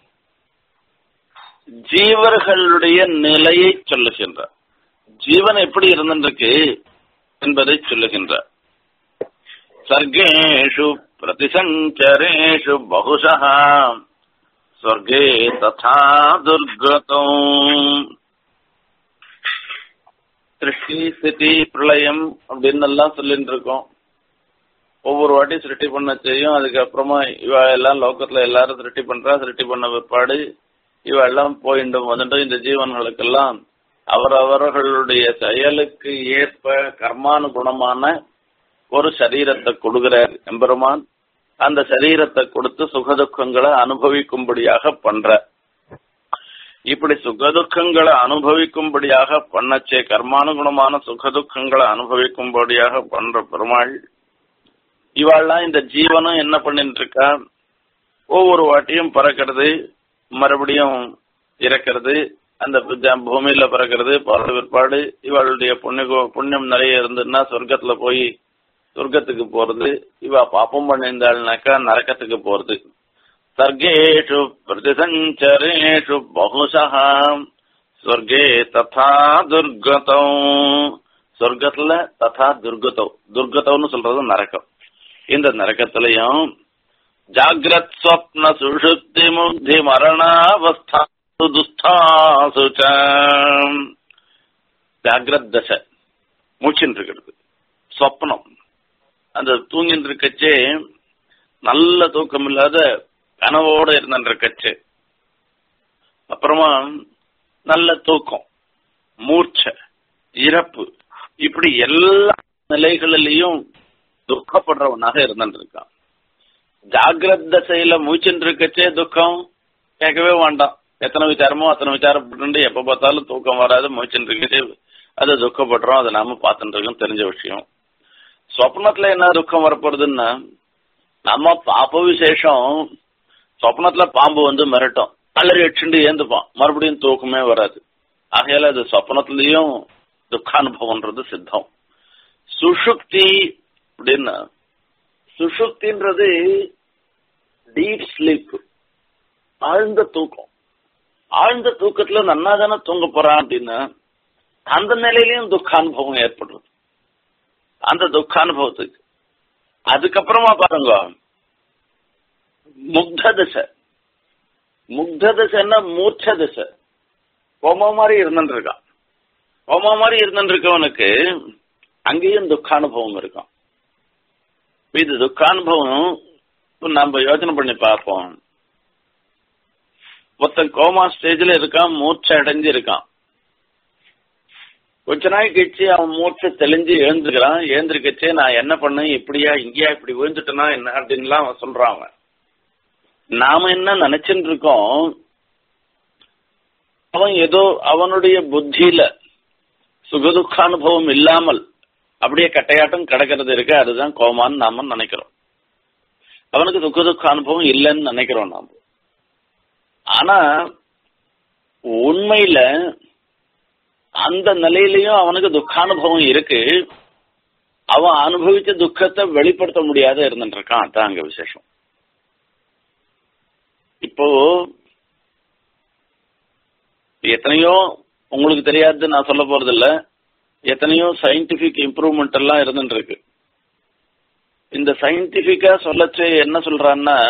ஜீவர்களுடைய நிலையை சொல்லுகின்றார் ஜீவன் எப்படி இருந்திருக்கு என்பதை சொல்லுகின்றார் சர்க்கேஷு பிரதிசஞ்சரேஷு பகுஷா ஸ்வர்கே ததா துர்கதம் சிருஷ்டி ஸ்திதி பிரளயம் அப்படின்னு எல்லாம் சொல்லிட்டு இருக்கோம் ஒவ்வொரு வாட்டி சிருஷ்டி பண்ண செய்யும் அதுக்கப்புறமா இவ எல்லாம் லோக்கத்துல எல்லாரும் சிருஷ்டி பண்றா சிருஷ்டி பண்ண பிற்பாடு இவ எல்லாம் போயிட்டும் வந்துட்டும் இந்த ஜீவன்களுக்கெல்லாம் அவரவர்களுடைய செயலுக்கு ஏற்ப கர்மானுகுணமான ஒரு சரீரத்தை கொடுக்கிறார் எம்பெருமான் அந்த சரீரத்தை கொடுத்து சுகதுக்கங்களை அனுபவிக்கும்படியாக பண்ற இப்படி சுகதுக்கங்களை அனுபவிக்கும்படியாக பண்ணச்சே கர்மானுகுணமான சுகதுக்கங்களை அனுபவிக்கும்படியாக பண்ற பெருமாள் இவாள்லாம் இந்த ஜீவனும் என்ன பண்ணிட்டு இருக்கா ஒவ்வொரு வாட்டியும் பறக்கிறது மறுபடியும் இறக்கிறது அந்த ஜ- பூமியில பிறக்கிறது பிறந்த பிற்பாடு இவளுடைய புண்ணிய புண்ணியம் நிறைய இருந்ததுன்னா சொர்க்கத்துல போய் சொர்க்கத்துக்கு போறது இவ பாப்பம் பண்ணியிருந்தாள்னாக்கா நரக்கத்துக்கு போறது சர்க்கேஷு பிரதிசஞ்சரேஷு பகுசா சொர்க்கே ததா துர்கதோ சொர்க்கத்துல ததா துர்கதோ துர்கதோன்னு சொல்றது நரக்கம் இந்த நரக்கத்திலையும் ஜாகிரத் ஸ்வப்ன சுஷுப்தி முக்தி மரணாவஸ்தா துஸ்தாசு ச. ஜாகிரத் தசை மூச்சுன்னு இருக்கிறது சொப்னம் அந்த தூங்கிட்டு இருக்கச்சே நல்ல தூக்கம் இல்லாத கனவோட இருந்துட்டு இருக்கச்சே அப்புறமா நல்ல தூக்கம் மூர்ச்சை இறப்பு இப்படி எல்லா நிலைகளிலையும் துக்கப்படுறவனாக இருந்துட்டு இருக்கான் ஜாகிரத் தசையில மூச்சுட்டு இருக்கச்சே துக்கம் கேட்கவே வேண்டாம் எத்தனை விசாரமோ அத்தனை விசாரப்பட்டு எப்ப பார்த்தாலும் தூக்கம் வராது மூச்சுட்டு இருக்கச்சே அது துக்கப்படுறோம் அதை நாம பார்த்துட்டு இருக்கோம் தெரிஞ்ச விஷயம் சொப்னத்துல என்ன துக்கம் வரப்போறதுன்னா நம்ம பாப்ப விசேஷம் சொப்னத்துல பாம்பு வந்து மிரட்டும் அலறி அடிச்சுட்டு ஏந்துப்பான் மறுபடியும் தூக்கமே வராது ஆகையால அது சொப்னத்திலையும் துக்கானுபவம்ன்றது சித்தம் சுஷுப்தி அப்படின்னா சுஷுப்தின்றது டீப் ஸ்லீப் ஆழ்ந்த தூக்கம் ஆழ்ந்த தூக்கத்துல நன்னா தானே தூங்க போறான் அப்படின்னா அந்த நிலையிலயும் துக்கானுபவம் ஏற்படுறது அந்த துக்கானுபவத்துக்கு அதுக்கப்புறமா பாருங்க முக்த தசை முக்த தசைன்னா மூர்ச்ச தசை கோமா மாதிரி இருந்துட்டு இருக்கான் கோமா மாதிரி இருந்துட்டு இருக்கவனுக்கு அங்கேயும் துக்கானுபவம் இருக்கும் இது துக்கானுபவம் இப்ப நம்ம யோசனை பண்ணி பார்ப்போம் ஒருத்தன் கோமா ஸ்டேஜ்ல இருக்கான் மூர்ச்சை அடைஞ்சு இருக்கான் கொஞ்ச நாள் கழிச்சு அவன் மூர்ச்சை தெளிஞ்சு எழுந்துக்கிறான் எழுந்திருக்கச்சே நான் என்ன பண்ணேன் இப்படியா இங்கேயா இப்படி விழுந்துட்டேனா என்ன அப்படின்லாம் அவன் சொல்றான் அவன் நாம என்ன நினைச்சுட்டு இருக்கோம் அவன் ஏதோ அவனுடைய புத்தியில சுகதுக்கானுபவம் இல்லாமல் அப்படியே கட்டையாட்டம் கிடக்கிறது இருக்கு அதுதான் கோமான்னு நாம நினைக்கிறோம் அவனுக்கு துக்க அனுபவம் இல்லைன்னு நினைக்கிறோம் நாம ஆனா உண்மையில அந்த நிலையிலயும் அவனுக்கு துக்கானுபவம் இருக்கு அவன் அனுபவிச்ச துக்கத்தை வெளிப்படுத்த முடியாத இருந்துட்டு இருக்கான் அதான் அங்க விசேஷம் இப்போ எத்தனையோ உங்களுக்கு தெரியாது நான் சொல்ல போறது இல்ல எத்தனையோ சயின்டிபிக் இம்ப்ரூவ்மெண்ட் எல்லாம் இருந்துட்டு இருக்கு இந்த சயின்டிபிக்கா சொல்லச்சு என்ன சொல்றான்னா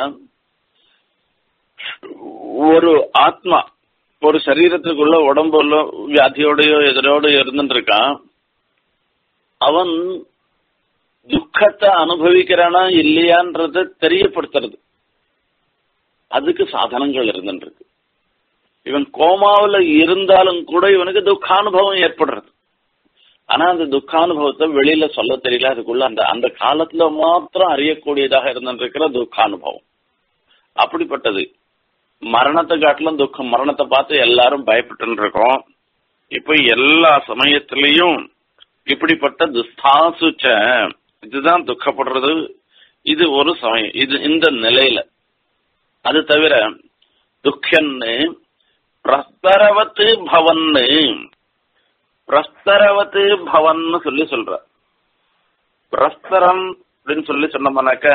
ஒரு ஆத்மா ஒரு சரீரத்துக்குள்ள உடம்புல வியாதியோடயோ எதிரோடயோ இருந்துட்டு இருக்கான் அவன் துக்கத்தை அனுபவிக்கிறானா இல்லையான்றத தெரியப்படுத்துறது அதுக்கு சாதனங்கள் இருந்துட்டு இருக்கு இவன் கோமாவுல இருந்தாலும் கூட இவனுக்கு துக்கானுபவம் ஏற்படுறது ஆனா அந்த துக்கானுபவத்தை வெளியில சொல்ல தெரியல அதுக்குள்ள அந்த அந்த காலத்துல மாத்திரம் அறியக்கூடியதாக இருந்திருக்கிற துக்கானுபவம் அப்படிப்பட்டது மரணத்தை காட்டிலும் துக்கம் மரணத்தை பார்த்து எல்லாரும் பயப்பட்டு இருக்கோம் இப்ப எல்லா சமயத்திலையும் இப்படிப்பட்ட துஸ்தாசுச்ச இதுதான் துக்கப்படுறது இது ஒரு சமயம் இது இந்த நிலையில அது தவிர துக்கன்னு பிரஸ்தரவத்து பவன்னு பிரஸ்தரவத்து பவன்னு சொல்லி சொல்ற பிரஸ்தரம் அப்படின்னு சொல்லி சொன்னோம்னாக்கா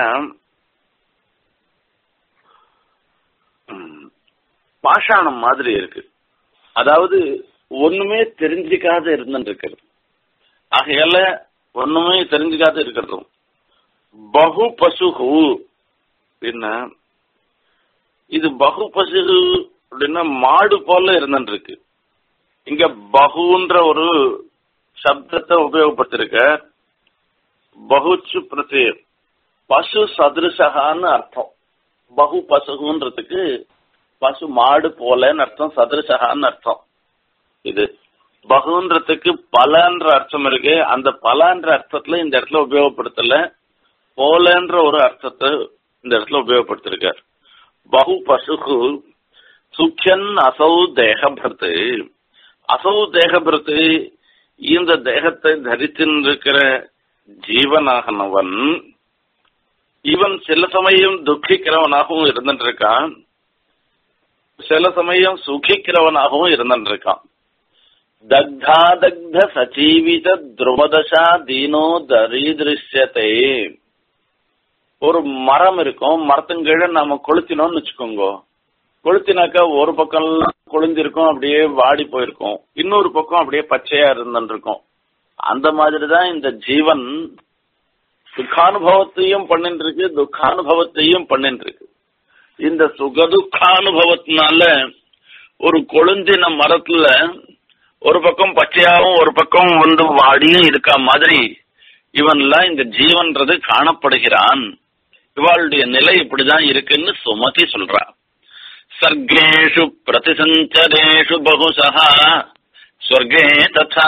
ம், பாஷாணம் மாதிரி இருக்கு அதாவது ஒண்ணுமே தெரிஞ்சுக்காத இருந்துட்டு இருக்கிறது ஆகையால ஒண்ணுமே தெரிஞ்சுக்காத இருக்கிறதும் பகு பசுகு அப்படின்னா இது பகு பசுகு அப்படின்னா மாடு போல இருந்துட்டு இருக்கு இங்க பகுன்ற ஒரு சப்தத்தை உபயோகப்படுத்திருக்க பகுச்சு பிரதி பசு சதுருஷகான்னு அர்த்தம் பகு பசுன்றதுக்கு பசு மாடு போலன்னு அர்த்தம் சதுருஷகான்னு அர்த்தம் இது பகுன்றதுக்கு பலன்ற அர்த்தம் இருக்கு அந்த பலன்ற அர்த்தத்துல இந்த இடத்துல உபயோகப்படுத்தல போலன்ற ஒரு அர்த்தத்தை இந்த இடத்துல உபயோகப்படுத்திருக்கார் பகு பசுகு சுக்கியன் அசௌ தேகபிரத்து அசௌ தேகபிரத்து இந்த தேகத்தை தரித்திருக்கிற ஜீவனாகனவன் இவன் சில சமயம் துக்கிக்கிறவனாகவும் இருந்துட்டு இருக்கான் சில சமயம் சுகிக்கிறவனாகவும் இருந்துட்டு இருக்கான் தக்தாதக்த சஜீவித துருமதசா தீனோ தரிதிருஷ்யத்தை ஒரு மரம் இருக்கும் மரத்தின் கீழே நாம கொளுத்தினோம்னு வச்சுக்கோங்க கொளுத்தினாக்கா ஒரு பக்கம் எல்லாம் கொளுந்திருக்கும் அப்படியே வாடி போயிருக்கும் இன்னொரு பக்கம் அப்படியே பச்சையா இருந்துருக்கும் அந்த மாதிரி தான் இந்த ஜீவன் சுகானுபவத்தையும் பண்ணிட்டு இருக்கு துக்கானுபவத்தையும் பண்ணிட்டு இருக்கு இந்த சுகதுக்கானுபவத்தினால ஒரு கொழுந்தின மரத்துல ஒரு பக்கம் பச்சையாவும் ஒரு பக்கம் வந்து வாடியும் இருக்கா மாதிரி இவன்லாம் இந்த ஜீவன்றது காணப்படுகிறான் இவாளுடைய நிலை இப்படிதான் இருக்குன்னு சுமதி சொல்றா சர்க்கேஷு பிரதிசஞ்சரேஷு பகுசா ஸ்வர்கே ததா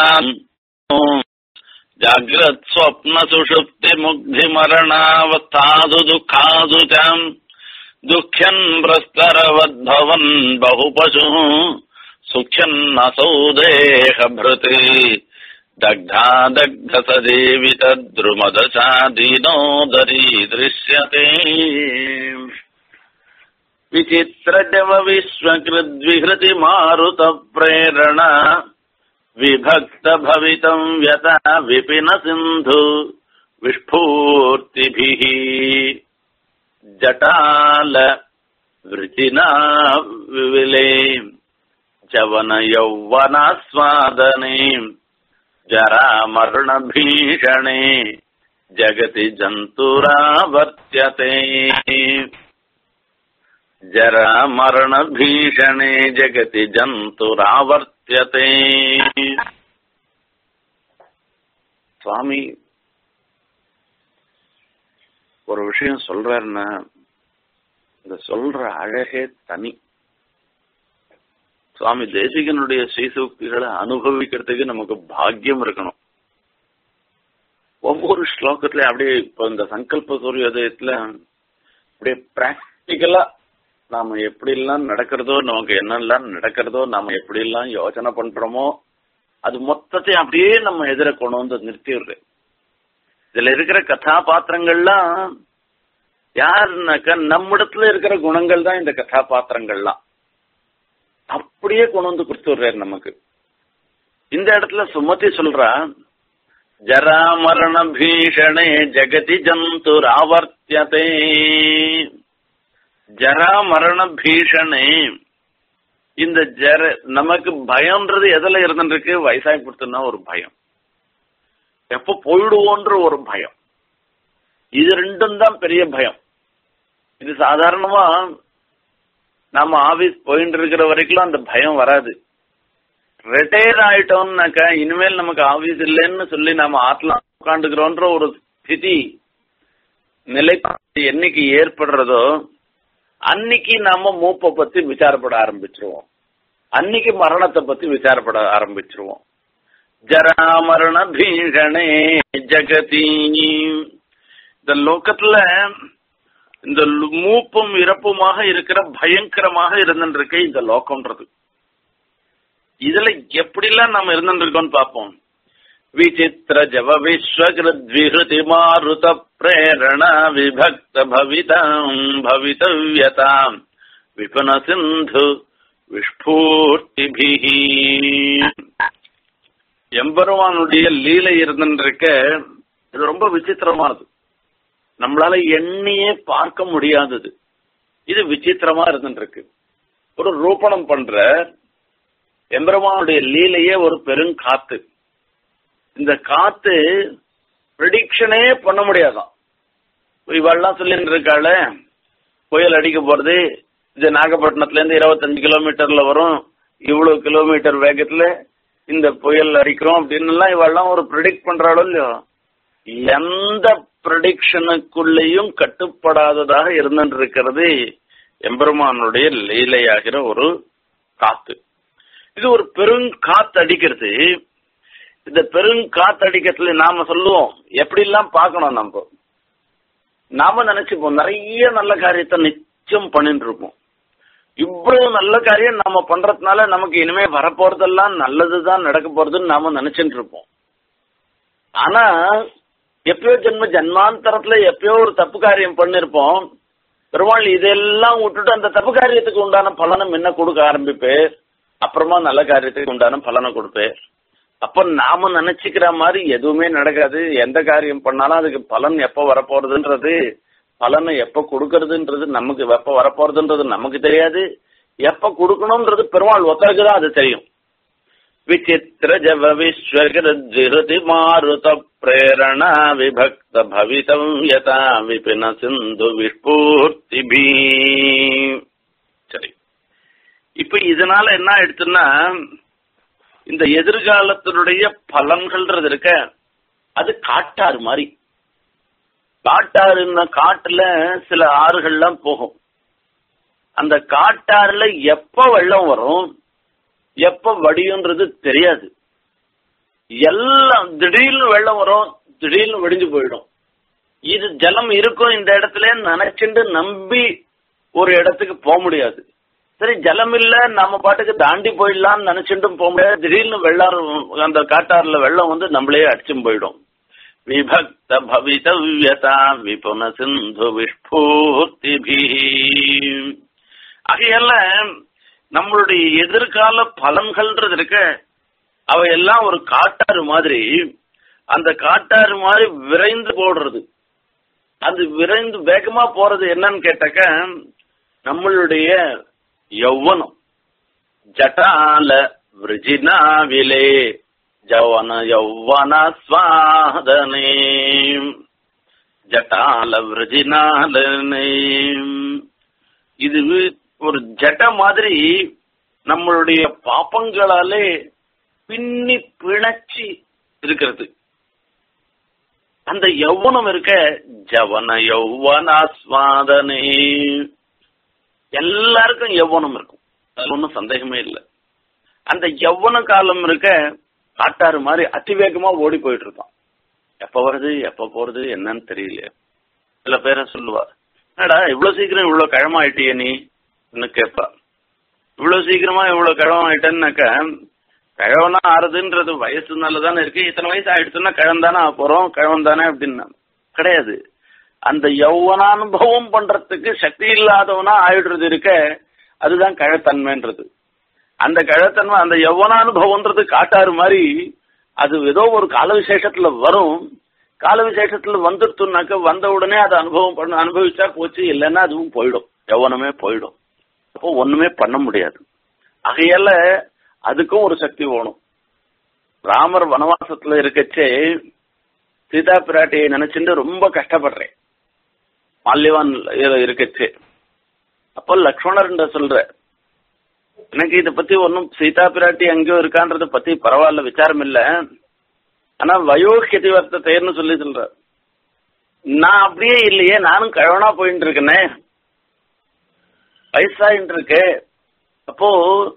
ஜாகிரத் ஸ்வப்ன சுஷுப்தி முக்தி மரணாவஸ்தாது துக்காது துக்கியன் பிரஸ்தரவத்பவன் பகுபசு சுக்கியன்னசௌ தேகபிருத் दग्धादग्ध सदेवि तद्रुमदशादीनोदरी दृश्यते विचित्रजव विश्वकृद्विहृति मारुत प्रेरणा विभक्त भवितम् व्यता विपिन सिन्धु विस्फूर्तिभिः जटाल वृचिना विविले जवन यौवनास्वादने जरामरणभीषणे जगति जन्तुरावर्त्यते जरामरणभीषणे जगति जन्तुरावर्त्यते சுவாமி ஒரு விஷயம் சொல்றாருன்னா இந்த சொல்ற அழகே தனி சுவாமி தேசிகனுடைய ஸ்ரீசூக்திகளை அனுபவிக்கிறதுக்கு நமக்கு பாக்கியம் இருக்கணும் ஒவ்வொரு ஸ்லோகத்திலயும் அப்படியே இப்போ இந்த சங்கல்ப சூரியோதயத்துல அப்படியே பிராக்டிக்கலா நாம எப்படி எல்லாம் நடக்கிறதோ நமக்கு என்னெல்லாம் நடக்கிறதோ நாம எப்படி எல்லாம் யோசனை பண்றோமோ அது மொத்தத்தையும் அப்படியே நம்ம எதிர கொண்டு வந்து நிறுத்திடுறேன் இதுல இருக்கிற கதாபாத்திரங்கள்லாம் யாருனாக்கா நம்மிடத்துல இருக்கிற குணங்கள் தான் இந்த கதாபாத்திரங்கள்லாம் அப்படியே கொண்டு வந்து கொடுத்துடுறாரு நமக்கு இந்த இடத்துல சுமதி சொல்றா ஜராமரண பீஷணே ஜெகதி ஜந்து ஆவர்த்தியதே ஜராமரண பீஷணே இந்த ஜர நமக்கு பயம்ன்றது எதுல இருந்துருக்கு வயசாகி கொடுத்துனா ஒரு பயம் எப்ப போயிடுவோன்ற ஒரு பயம் இது ரெண்டும் தான் பெரிய பயம் இது சாதாரணமா நாம ஆபீஸ் போயிட்டு இருக்கிற வரைக்கும் அந்த பயம் வராது ரிட்டையர் ஆயிட்டோம்னாக்கா இனிமேல் நமக்கு ஆபீஸ் இல்லைன்னு சொல்லி நாம ஆட்லாம் உட்காந்துக்கிறோன்ற ஒரு ஸ்திதி நிலை என்னைக்கு ஏற்படுறதோ அன்னைக்கு நாம மூப்பை பத்தி விசாரப்பட ஆரம்பிச்சிருவோம் அன்னைக்கு மரணத்தை பத்தி விசாரப்பட ஆரம்பிச்சிருவோம் ஜராமரண பீஷணே ஜெகதி இந்த லோகத்துல இந்த மூப்பும் இறப்புமாக இருக்கிற பயங்கரமாக இருந்துருக்கு இந்த லோகம்ன்றது இதுல எப்படிலாம் நம்ம இருந்துருக்கோம்னு பார்ப்போம் விசித்திர ஜவ விஸ்வகிருத்விஹிருதி மாருத பிரேரண விபக்த பவிதாம் பவிதவ்யதாம் விபன சிந்து விஸ்பூர்த்திபிஹி எம்பெருமானுடைய லீலை இருந்துருக்க இது ரொம்ப விசித்திரமானது நம்மளால எண்ணியே பார்க்க முடியாதது இது விசித்திரமா இருந்துருக்கு ஒரு ரூபணம் பண்ற எம்பெருமானுடைய லீலையே ஒரு பெருங்காத்து இந்த காத்து ப்ரிடிக்ஷனே பண்ண முடியாதான் இவெல்லாம் சொல்லிட்டு இருக்காள புயல் அடிக்க போறது இது நாகப்பட்டினத்துல இருந்து இருபத்தஞ்சு கிலோமீட்டர்ல வரும் இவ்வளவு கிலோமீட்டர் வேகத்துல இந்த புயல் அடிக்கிறோம் அப்படின்னு எல்லாம் இவெல்லாம் ஒரு ப்ரிடிக்ட் பண்றாளோ இல்லையோ எந்த ப்ரிடிக்ஷனுக்குள்ளேயும் கட்டுப்படாததாக இருந்துட்டு இருக்கிறது எம்பெருமானுடைய லீலையாகிற ஒரு காத்து இது ஒரு பெருங்காத்து அடிக்கிறது இந்த பெருங்காத்து அடிக்கிறதுல நாம சொல்லுவோம் எப்படி எல்லாம் பார்க்கணும் நம்ம நாம நினைச்சுப்போம் நிறைய நல்ல காரியத்தை நிச்சயம் பண்ணிட்டு இருப்போம் இவ்வளவு நல்ல காரியம் நாம பண்றதுனால நமக்கு இனிமே வரப்போறதெல்லாம் நல்லதுதான் நடக்க போறதுன்னு நாம நினைச்சுட்டு இருப்போம் ஆனா எப்பயோ ஜென்ம ஜன்மாந்தரத்துல எப்பயோ ஒரு தப்பு காரியம் பண்ணிருப்போம் பெருமாள் இதெல்லாம் விட்டுட்டு அந்த தப்பு காரியத்துக்கு உண்டான பலனை முன்ன கொடுக்க ஆரம்பிப்பேர் அப்புறமா நல்ல காரியத்துக்கு உண்டான பலனை கொடுப்பேர் அப்ப நாம நினைச்சுக்கிற மாதிரி எதுவுமே நடக்காது எந்த காரியம் பண்ணாலும் அதுக்கு பலன் எப்ப வரப்போறதுன்றது பலனை எப்ப கொடுக்கறதுன்றது நமக்கு எப்ப வரப்போறதுன்றது நமக்கு தெரியாது எப்ப கொடுக்கணும்ன்றது பெருமாள் ஒத்தருக்கு தான் அது தெரியும் விசித்திர ஜவ விஸ்வகிருதி மாருத பிரேரணா விபக்த பவிதம் யதா விபின சிந்து விஸ்பூர்த்தி சரி இப்ப இதனால என்ன ஆயிடுச்சுன்னா இந்த எதிர்காலத்தினுடைய பலன்கள்ன்றது இருக்க அது காட்டாறு மாதிரி காட்டாறுன்னா காட்டுல சில ஆறுகள்லாம் போகும் அந்த காட்டாறுல எப்ப வெள்ளம் வரும் எப்ப வடியுன்றது தெரியாது எல்லாம் திடீர்னு வெள்ளம் வரும் திடீர்னு வெடிஞ்சு போயிடும் இது ஜலம் இருக்கும் இந்த இடத்துல நினைச்சுட்டு நம்பி ஒரு இடத்துக்கு போக முடியாது சரி ஜலம் இல்ல நம்ம பாட்டுக்கு தாண்டி போயிடலாம்னு நினைச்சுட்டும் போக முடியாது திடீர்னு வெள்ளாறு அந்த காட்டாறுல வெள்ளம் வந்து நம்மளே அடிச்சும் போயிடும் விபக்த பவிதவ்யதா விபுன சிந்து விஸ்பூர்த்தி ஆகையால நம்மளுடைய எதிர்கால பலன்கள்ன்றது இருக்க அவையெல்லாம் ஒரு காட்டாறு மாதிரி அந்த காட்டாறு மாதிரி விரைந்து போடுறது அது விரைந்து வேகமா போறது என்னன்னு கேட்டாக்க நம்மளுடைய யௌவனம் ஜட்டால விருஜினாவிலே ஜவன யௌவன ஸ்வாதனே ஜட்டால விருஜினாலனே இது ஒரு ஜட்ட மாதிரி நம்மளுடைய பாப்பங்களாலே பின்னி பிணைச்சி இருக்கிறது அந்த யௌவனம் இருக்க ஜவன யௌவனாஸ்வாதனே எல்லாருக்கும் யௌவனம் இருக்கும் அது ஒன்றும் சந்தேகமே இல்லை அந்த யௌவன காலம் இருக்க காட்டாறு மாதிரி அதிவேகமா ஓடி போயிட்டு இருக்கான் எப்ப வருது எப்ப போறது என்னன்னு தெரியல சில பேரை சொல்லுவா என்னடா இவ்வளவு சீக்கிரம் இவ்வளவு கிழமாயிட்டிய நீ கேட்பா இவ்வளவு சீக்கிரமா இவ்வளவு கிழமாயிட்டேன்னாக்க கிழவனா ஆறுதுன்றது வயசுனால தானே இருக்கு இத்தனை வயசு ஆயிடுச்சுன்னா கிழம் தானே போறோம் கிழவன் தானே அப்படின்னா கிடையாது அந்த யௌவனானுபவம் பண்றதுக்கு சக்தி இல்லாதவனா ஆயிடுறது இருக்க அதுதான் கழத்தன்மைன்றது அந்த கழத்தன்மை அந்த யௌவனானுபவம்ன்றது காட்டாறு மாதிரி அது ஏதோ ஒரு கால விசேஷத்துல வரும் கால விசேஷத்துல வந்துடுத்துனாக்க வந்த உடனே அதை அனுபவம் பண்ண அனுபவிச்சா போச்சு இல்லைன்னா அதுவும் போயிடும் யௌவனமே போயிடும் அப்போ ஒண்ணுமே பண்ண முடியாது ஆகையால அதுக்கும் ஒரு சக்தி வேணும் ராமர் வனவாசத்துல இருக்கச்சே சீதா பிராட்டியை நினைச்சுட்டு ரொம்ப கஷ்டப்படுறேன் மால்யவான் இருக்கச்சு அப்போ லக்ஷ்மணர் சொல்ற எனக்கு இத பத்தி ஒன்னும் சீதா பிராட்டி அங்கேயோ இருக்கான்றத பத்தி பரவாயில்ல விசாரம் இல்ல ஆனா வயோகதி வர்த்தத்தைன்னு சொல்லி சொல்ற நான் அப்படியே இல்லையே நானும் கழவனா போயிட்டு இருக்கேனே வயசாயிட்டு இருக்கு அப்போ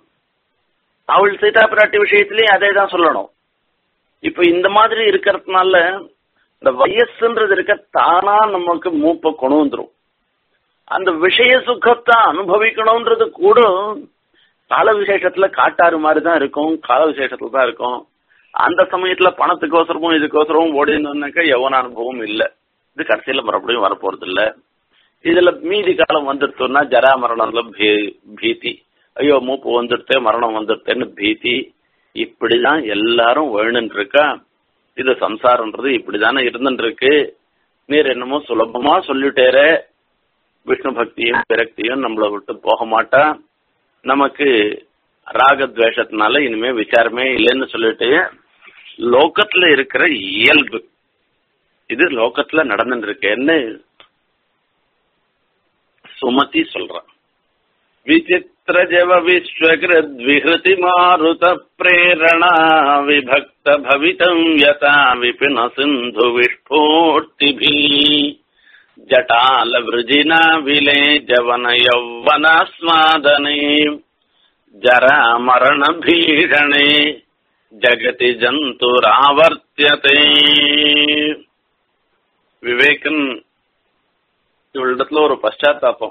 அவள் சீதா பிராட்டி விஷயத்திலயும் அதே தான் சொல்லணும் இப்ப இந்த மாதிரி இருக்கிறதுனால இந்த வயசுன்றது இருக்க தானா நமக்கு மூப்ப கொண்டு வந்துரும் அந்த விஷய சுகத்தை அனுபவிக்கணும்ன்றது கூட கால விசேஷத்துல காட்டாறு மாதிரி தான் இருக்கும் கால விசேஷத்துல தான் இருக்கும் அந்த சமயத்துல பணத்துக்கோசரமும் இதுக்கோசரமும் ஓடினாக்க எவன அனுபவம் இல்ல இது கடைசியில மறுபடியும் வரப்போறது இல்ல இதுல மீதி காலம் வந்துடுத்தோம்னா ஜரா மரணம்ல பீதி ஐயோ மூப்பு வந்துடுத்தே மரணம் வந்துடுத்தேன்னு பீதி இப்படிதான் எல்லாரும் வேணுன்னு இருக்கா இது சம்சாரம்ன்றது இப்படிதானே இருந்துட்டு இருக்கு நீர் என்னமோ சுலபமா சொல்லிட்டேரே விஷ்ணு பக்தியும் விரக்தியும் நம்மளை விட்டு போக மாட்டா நமக்கு ராகத்வேஷத்தினால இனிமே விசாரமே இல்லைன்னு சொல்லிட்டு லோக்கத்துல இருக்கிற இயல்பு இது லோக்கத்துல நடந்துட்டு இருக்கேன்னு சுமதி சொல்றான் विचित्रजव विश्वकृद्विहृति मारुत प्रेरणा विभक्त भवितम् यथा विपिन सिन्धु विस्फूर्तिभिः जटालवृजिना विले जवन यौवनास्मादने जरा मरणभीषणे ஜகதி ஜந்துராவர்த்தியதே விவேகன் இவளிடத்துல ஒரு பశ్చాத்தாபம்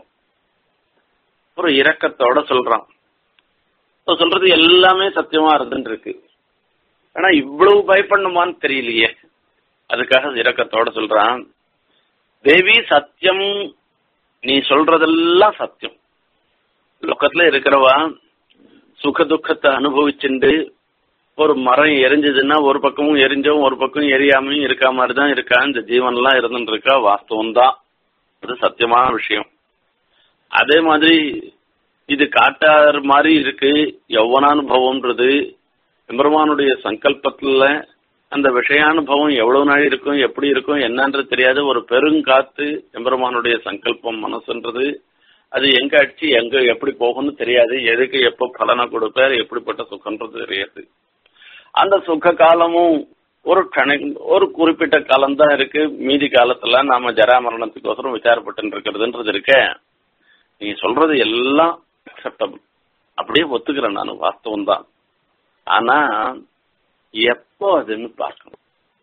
ஒரு இரக்கத்தோட சொல்றான் சொல்றது எல்லாமே சத்தியமா இருந்துட்டு இருக்கு ஆனா இவ்வளவு பயப்படணுமான்னு தெரியலையே அதுக்காக இரக்கத்தோட சொல்றான் தேவி சத்தியம் நீ சொல்றதெல்லாம் சத்தியம் லோக்கத்துல இருக்கிறவா சுக துக்கத்தை அனுபவிச்சுண்டு ஒரு மரம் எரிஞ்சதுன்னா ஒரு பக்கமும் எரிஞ்சவும் ஒரு பக்கம் எரியாமையும் இருக்கா மாதிரி தான் இருக்கா இந்த ஜீவன்லாம் இருந்துட்டு இருக்கா வாஸ்தவம் தான் அது சத்தியமான விஷயம் அதே மாதிரி இது காட்டார் மாதிரி இருக்கு யௌவனானுபவம்ன்றது எம்பெருமானுடைய சங்கல்பத்துல அந்த விஷயானுபவம் எவ்வளவு நாள் இருக்கும் எப்படி இருக்கும் என்னன்றது தெரியாது ஒரு பெருங்காத்து எம்பெருமானுடைய சங்கல்பம் மனசுன்றது அது எங்க அடிச்சு எங்க எப்படி போகும்னு தெரியாது எதுக்கு எப்போ பலனை கொடுப்பார் எப்படிப்பட்ட சுகன்றது தெரியாது அந்த சுக காலமும் ஒரு கண ஒரு குறிப்பிட்ட காலம் தான் இருக்கு மீதி காலத்துல நாம ஜரா மரணத்துக்கோசரம் விசாரப்பட்டு இருக்கிறதுன்றது இருக்க நீ சொல்றது எல்லாம் அக்செப்டபிள் அப்படியே ஒத்துக்கிறேன் நான் வாஸ்தவம் தான் ஆனா எப்போ அதுன்னு பார்க்கணும்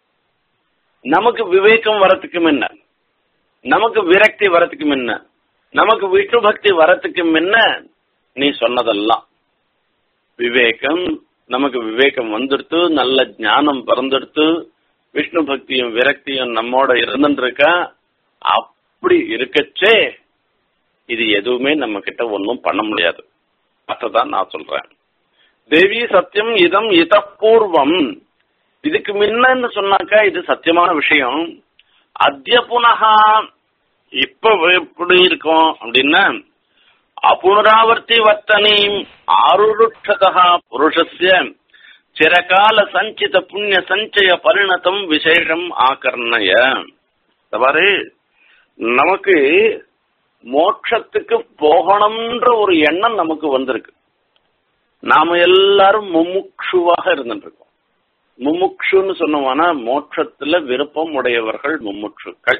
நமக்கு விவேகம் வரத்துக்கு முன்ன நமக்கு விரக்தி வரத்துக்கு முன்ன நமக்கு விஷ்ணு பக்தி வரத்துக்கு முன்ன நீ சொன்னதெல்லாம் விவேகம் நமக்கு விவேகம் வந்துடுத்து நல்ல ஞானம் பிறந்தெடுத்து விஷ்ணு பக்தியும் விரக்தியும் நம்மோட இருந்துருக்கா அப்படி இருக்கச்சே இது எதுவுமே நம்ம கிட்ட ஒன்றும் பண்ண முடியாது மற்றதான் நான் சொல்றேன் தேவி சத்தியம் இதம் இதப்பூர்வம் இதுக்கு முன்னன்னு சொன்னாக்கா இது சத்தியமான விஷயம் அத்திய புனகா இப்ப எப்படி இருக்கும் அப்படின்னா அபுனராவர்த்தி வர்த்தனி ஆருருட்சதா புருஷஸ்ய சிறகால சஞ்சித புண்ணிய சஞ்சய பரிணதம் விசேஷம் ஆகர்ணய தவறு நமக்கு மோட்சத்துக்கு போகணும்ன்ற ஒரு எண்ணம் நமக்கு வந்திருக்கு நாம எல்லாரும் முமுட்சுவாக இருந்துட்டு இருக்கோம் முமுட்சுன்னு சொன்னோம்னா மோட்சத்துல விருப்பம் உடையவர்கள் முமுட்சுக்கள்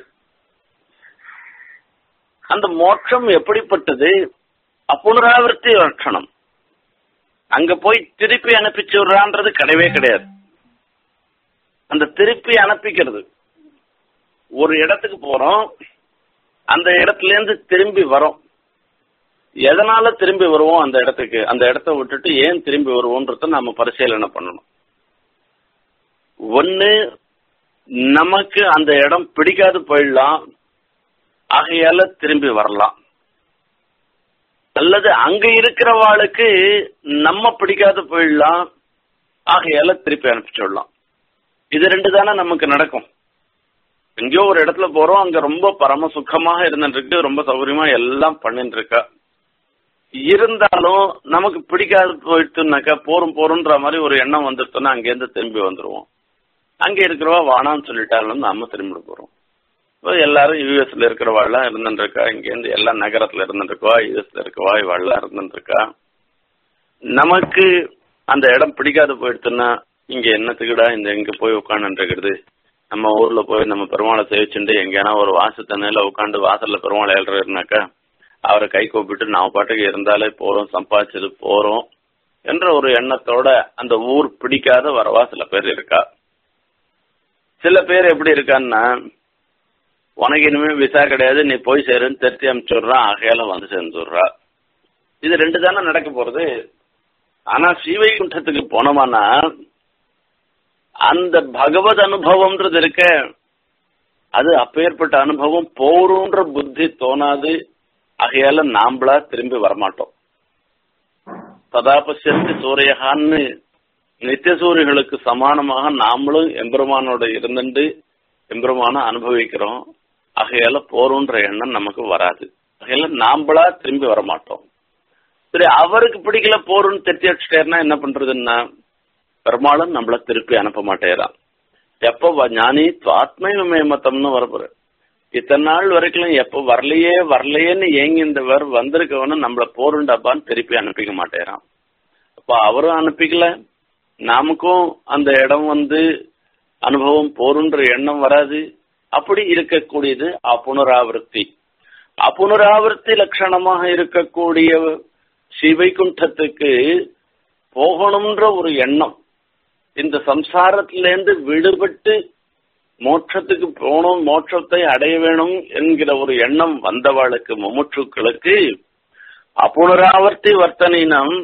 அந்த மோட்சம் எப்படிப்பட்டது அப்புனராவர்த்தி லட்சணம் அங்க போய் திருப்பி அனுப்பிச்சு விடுறான்றது கிடையவே கிடையாது அந்த திருப்பி அனுப்பிக்கிறது ஒரு இடத்துக்கு போறோம் அந்த இடத்துல இருந்து திரும்பி வரோம் எதனால திரும்பி வருவோம் அந்த இடத்துக்கு அந்த இடத்த விட்டுட்டு ஏன் திரும்பி வருவோன்றத நாம பரிசீலனை பண்ணணும் ஒன்னு நமக்கு அந்த இடம் பிடிக்காது போயிடலாம் ஆகையால திரும்பி வரலாம் அல்லது அங்க இருக்கிறவாளுக்கு நம்ம பிடிக்காது போயிடலாம் ஆகையால திருப்பி அனுப்பிச்சுடலாம் இது ரெண்டு தானே நமக்கு நடக்கும் எங்கேயோ ஒரு இடத்துல போறோம் அங்க ரொம்ப பரம சுகமாக இருந்துட்டு இருக்கு ரொம்ப சௌகரியமா எல்லாம் பண்ணிட்டு இருக்கா இருந்தாலும் நமக்கு பிடிக்காது போயிட்டுனாக்கா போரும் போருன்ற மாதிரி ஒரு எண்ணம் வந்துட்டோம்னா அங்கேருந்து திரும்பி வந்துருவோம் அங்க இருக்கிறவா வானான்னு சொல்லிட்டாலும் நாம திரும்பி போறோம் இப்போ எல்லாரும் யூஎஸ்ல இருக்கிறவாள்லாம் இருந்துட்டு இருக்கா இங்கேருந்து எல்லா நகரத்துல இருந்துட்டு இருக்கவா யூஎஸ்ல இருக்கவா இவாள்லாம் இருந்துட்டு இருக்கா நமக்கு அந்த இடம் பிடிக்காது போயிடுச்சுன்னா இங்க என்னத்துக்குடா இந்த எங்க போய் உட்காந்து இருக்கிறது நம்ம ஊர்ல போய் நம்ம பெருமாளை சேவிச்சுட்டு எங்கேனா ஒரு வாசத்தண்ணில உட்காந்து வாசல்ல பெருமாளை ஏழுறாருனாக்கா அவரை கை கூப்பிட்டு நான் பாட்டுக்கு இருந்தாலே போறோம் சம்பாதிச்சது போறோம் என்ற ஒரு எண்ணத்தோட அந்த ஊர் பிடிக்காத வரவா சில பேர் இருக்கா சில பேர் எப்படி இருக்கான்னா உனக்கு இனிமே விசா கிடையாது நீ போய் சேருன்னு திருத்தி அனுப்பிச்சுடுறான் ஆகையால வந்து சேர்ந்துடுறா இது ரெண்டு தானே நடக்க போறது ஆனா ஸ்ரீவைகுண்டத்துக்கு போனோமானா அந்த பகவத் அனுபவம்ன்றது இருக்க அது அப்பேற்பட்ட அனுபவம் போருன்ற புத்தி தோணாது ஆகையால நாம்பளா திரும்பி வரமாட்டோம் சதாபசியத்து சூரியகான்னு நித்திய சூரியர்களுக்கு சமானமாக நாமளும் எம்பெருமானோட இருந்துட்டு எம்பெருமான அனுபவிக்கிறோம் ஆகையால போறோன்ற எண்ணம் நமக்கு வராது ஆகையால நாம்பளா திரும்பி வரமாட்டோம் சரி அவருக்கு பிடிக்கல போறோம்னு தெரிஞ்சு வச்சுட்டாருன்னா என்ன பண்றதுன்னா பெருமாளும் நம்மள திருப்பி அனுப்ப மாட்டேறான் எப்போ ஞானி ஆத்மீகமே மத்தம்னு வரப்போற இத்தனை நாள் வரைக்கும் எப்ப வரலையே வரலையேன்னு ஏங்கிந்தவர் வந்திருக்கவனு நம்மள போருண்டாப்பான்னு திருப்பி அனுப்பிக்க மாட்டேறான் அப்ப அவரும் அனுப்பிக்கல நமக்கும் அந்த இடம் வந்து அனுபவம் போருன்ற எண்ணம் வராது அப்படி இருக்கக்கூடியது அப்புனராவர்த்தி அப்புனராவர்த்தி லட்சணமாக இருக்கக்கூடிய ஸ்ரீவைகுண்டத்துக்கு போகணும்ன்ற ஒரு எண்ணம் இந்த சம்சாரத்திலேருந்து விடுபட்டு மோட்சத்துக்கு போகணும் மோட்சத்தை அடைய வேணும் என்கிற ஒரு எண்ணம் வந்தவாளுக்கு முமுட்சுக்களுக்கு அப்புனராவர்த்தி வர்த்தனினம்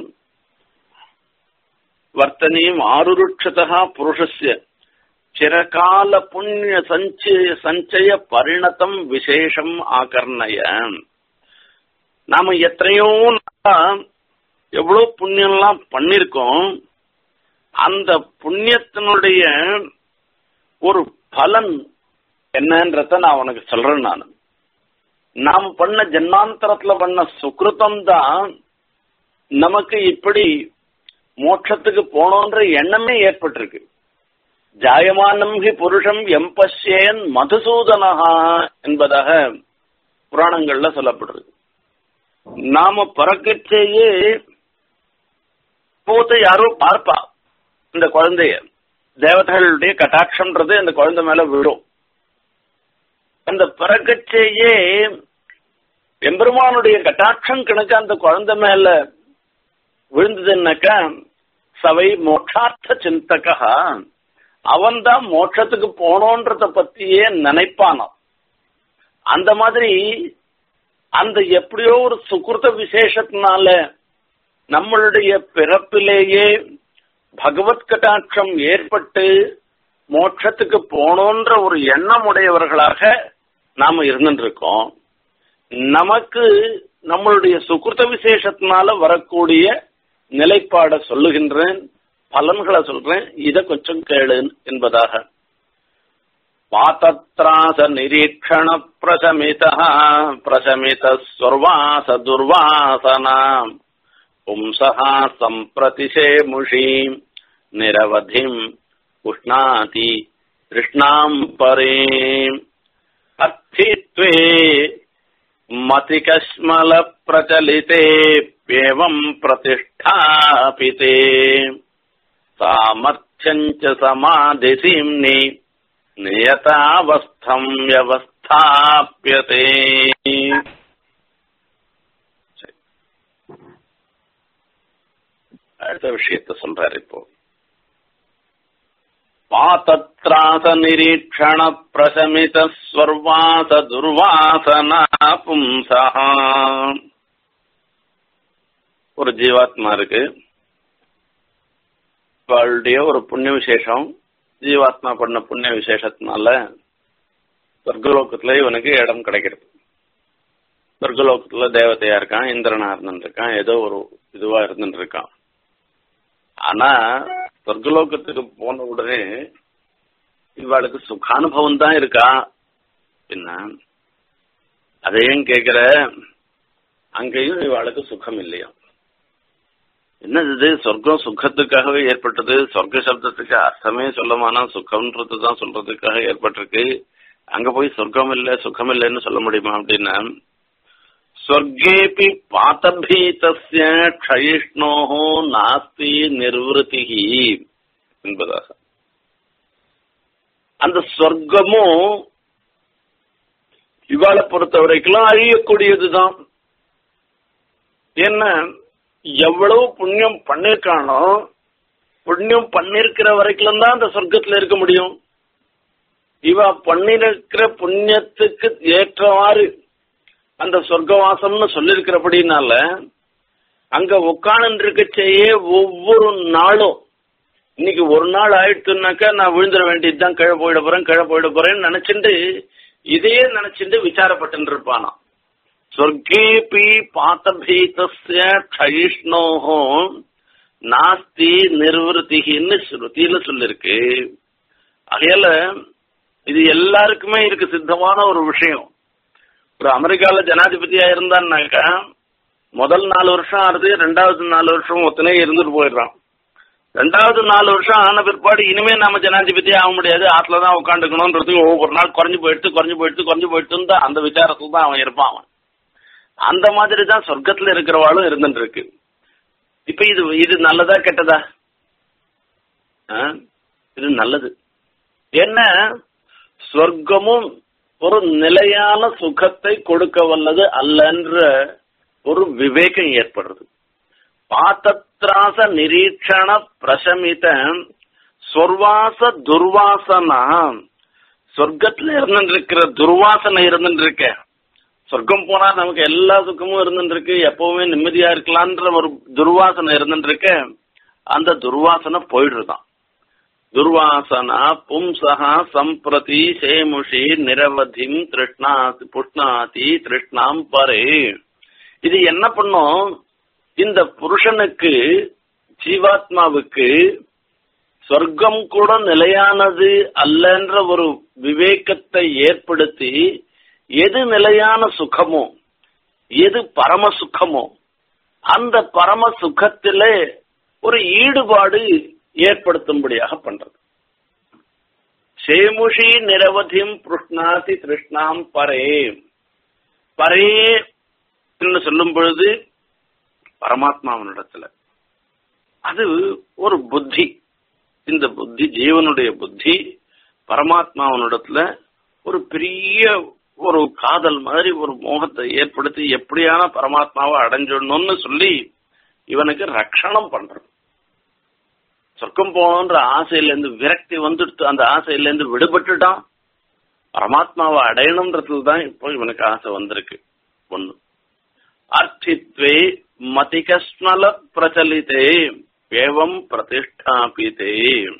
வர்த்தனையும் ஆருருட்சதா புருஷஸ்ய சிறகால புண்ணிய சஞ்சய சஞ்சய பரிணதம் விசேஷம் ஆகர்ணய நாம எத்தனையோ நாளா எவ்வளவு புண்ணியம்லாம் பண்ணிருக்கோம் அந்த புண்ணியத்தினுடைய ஒரு பலன் என்னன்றத நான் உனக்கு சொல்றேன் நான் நாம் பண்ண ஜென்மாந்தரத்துல பண்ண சுக்ருதம் தான் நமக்கு இப்படி மோட்சத்துக்கு போனோன்ற எண்ணமே ஏற்பட்டிருக்கு ஜாயமானம் ஹி புருஷம் எம்பஷ்யன் மதுசூதனஹா என்பதாக புராணங்கள்ல சொல்லப்படுறது நாம பிறக்கச்சேயே போத்த யாரோ பார்ப்பா இந்த குழந்தைய தேவதைகளுடைய கட்டாட்சம்ன்றது அந்த குழந்தை மேல விழும் அந்த பிறக்கச்சேயே எம்பெருமானுடைய கட்டாட்சம் கணக்கு அந்த குழந்தை மேல விழுந்ததுன்னாக்கா சவை மோட்சார்த்த சிந்தகா அவன் தான் மோட்சத்துக்கு போனோன்றத பத்தியே நினைப்பானாம் அந்த மாதிரி அந்த எப்படியோ ஒரு சுகிருத விசேஷத்தினால நம்மளுடைய பிறப்பிலேயே பகவத் கட்டாட்சம் ஏற்பட்டு மோட்சத்துக்கு போனோன்ற ஒரு எண்ணம் உடையவர்களாக நாம இருந்துட்டு இருக்கோம் நமக்கு நம்மளுடைய சுகிருத விசேஷத்தினால வரக்கூடிய நிலைப்பாட சொல்லுகின்றேன் பலன்களை சொல்றேன் இத கொஞ்சம் கேளு என்பதாக பாத்திராச நிரீட்சண பிரசமித பிரசமித ஸ்வர்வாச துர்வாசனா பும்சா சம்பிரதிசே முஷீம் நிரவதிம் உஷ்ணாதி திருஷ்ணாம் பரீம் அர்த்தித்வே மதிகஸ்மல பிரச்சலிதேப்யேவம் பிரதிஷ்டாபிதே सामर्थ्यञ्च समाधिसीम्नि नियतावस्थम् व्यवस्थाप्यते அடுத்த விஷயத்த சொல்றாரு இப்போ பாத்திராச நிரீட்சண பிரசமித ஸ்வர்வாச துர்வாசனா பும்சா ஒரு ஜீவாத்மா இருக்கு அவளுடைய ஒரு புண்ணிய விசேஷம் ஜீவாத்மா பண்ண புண்ணிய விசேஷத்தினால சொர்க்கலோகத்துல இவனுக்கு இடம் கிடைக்கிறது சொர்க்கலோகத்துல தேவதையா இருக்கான் இந்திரனா இருந்துட்டு இருக்கான் ஏதோ ஒரு இதுவா இருந்துட்டு இருக்கான் ஆனா சொர்க்கலோகத்துக்கு போன உடனே இவாளுக்கு சுகானுபவம் தான் இருக்கா என்ன அதையும் கேக்குற அங்கேயும் இவாளுக்கு சுகம் இல்லையா என்னது இது சொர்க்கம் சுகத்துக்காகவே ஏற்பட்டது சொர்க்க சப்தத்துக்கு அர்த்தமே சொல்லமானா சுகம்ன்றது தான் சொல்றதுக்காக ஏற்பட்டிருக்கு அங்க போய் சொர்க்கம் இல்ல சுகம் இல்லைன்னு சொல்ல முடியுமா அப்படின்னா ஸ்வர்கேபி பாத்தபீதஸ்ய க்ஷயிஷ்ணோஹோ நாஸ்தி நிர்வൃத்தி என்பதாக அந்த சொர்க்கமும் இவாளை பொறுத்த வரைக்கும் அழியக்கூடியதுதான் என்ன எவ்வளவு புண்ணியம் பண்ணிருக்கானோ புண்ணியம் பண்ணிருக்கிற வரைக்கும் தான் அந்த சொர்க்கத்துல இருக்க முடியும் இவ பண்ணிருக்கிற புண்ணியத்துக்கு ஏற்றவாறு அந்த சொர்க்கவாசம்னு சொல்லிருக்கிறபடினால அங்க உட்காந்து இருக்கச்சேயே ஒவ்வொரு நாளும் இன்னைக்கு ஒரு நாள் ஆயிடுச்சுனாக்கா நான் விழுந்துட வேண்டியதுதான் கீழே போயிட போறேன் கீழே போயிட போறேன்னு நினைச்சுட்டு இதையே நினைச்சுட்டு விசாரப்பட்டு இருப்பானா சொர்க்கேபி பாத்தபீதஸ்ய க்ஷயிஷ்ணோஹோ நாஸ்தி நிர்வൃத்தின்னு ஸ்ருதியில சொல்லிருக்கு ஆகையால இது எல்லாருக்குமே இருக்கு சித்தமான ஒரு விஷயம் ஒரு அமெரிக்கால ஜனாதிபதியா இருந்தான்னாக்கா முதல் நாலு வருஷம் ஆறுது ரெண்டாவது நாலு வருஷம் ஒத்தனே இருந்துட்டு போயிடுறான் ரெண்டாவது நாலு வருஷம் ஆன பிற்பாடு இனிமே நாம ஜனாதிபதி ஆக முடியாது ஆத்துல தான் உட்காந்துக்கணும்ன்றதுக்கு ஒவ்வொரு நாள் குறைஞ்சு போயிடுத்து குறைஞ்சு போயிடுத்து குறைஞ்சு போயிட்டு தான் அந்த விசாரத்துல தான் அவன் இருப்பான் அவன் அந்த மாதிரி தான் சொர்க்கத்துல இருக்கிறவாளும் இருந்துட்டு இருக்கு இப்ப இது இது நல்லதா கெட்டதா ஆ? இது நல்லது என்ன சொர்க்கமும் ஒரு நிலையான சுகத்தை கொடுக்க வல்லது அல்லன்ற ஒரு விவேகம் ஏற்படுறது பாத்தத்ராச நிரீட்சண பிரசமித சொர்வாச துர்வாசனா சொர்க்கத்துல இருந்துருக்கிற துர்வாசனை இருந்துருக்க சொர்க்கம் போனா நமக்கு எல்லா சுகமும் இருந்துருக்கு எப்பவுமே நிம்மதியா இருக்கலான்ற ஒரு துர்வாசனை இருந்துருக்கு அந்த துர்வாசனை போயிடுறதான் துர்வாசனா பும்சா சம்பிரதி சேமுஷி நிரவதிம் திருஷ்ணா புஷ்ணாதி திருஷ்ணாம் பரே இது என்ன பண்ணும் இந்த புருஷனுக்கு ஜீவாத்மாவுக்கு சொர்க்கம் கூட நிலையானது அல்லன்ற ஒரு விவேகத்தை ஏற்படுத்தி எது நிலையான சுகமோ எது பரம சுகமோ அந்த பரம சுகத்திலே ஒரு ஈடுபாடு ஏற்படுத்தும்படியாக பண்றது சேமுஷி நிரவதிம் புஷ்ணாதி திருஷ்ணாம் பரே பரே என்று சொல்லும் பொழுது பரமாத்மாவனிடத்துல அது ஒரு புத்தி இந்த புத்தி ஜீவனுடைய புத்தி பரமாத்மாவனிடத்துல ஒரு பெரிய ஒரு காதல் மாதிரி ஒரு மோகத்தை ஏற்படுத்தி எப்படியான பரமாத்மாவை அடைஞ்சிடணும்னு சொல்லி இவனுக்கு ரட்சணம் பண்றது சொர்க்கம் போகணுன்ற ஆசையிலேருந்து விரக்தி வந்துடுத்து அந்த ஆசையிலேருந்து விடுபட்டுட்டான் பரமாத்மாவை அடையணுன்றதுல தான் இப்போ இவனுக்கு ஆசை வந்திருக்கு ஒண்ணு அர்த்தித்வே மதிகஸ்மல பிரச்சலிதே ஏவம் பிரதிஷ்டாபிதே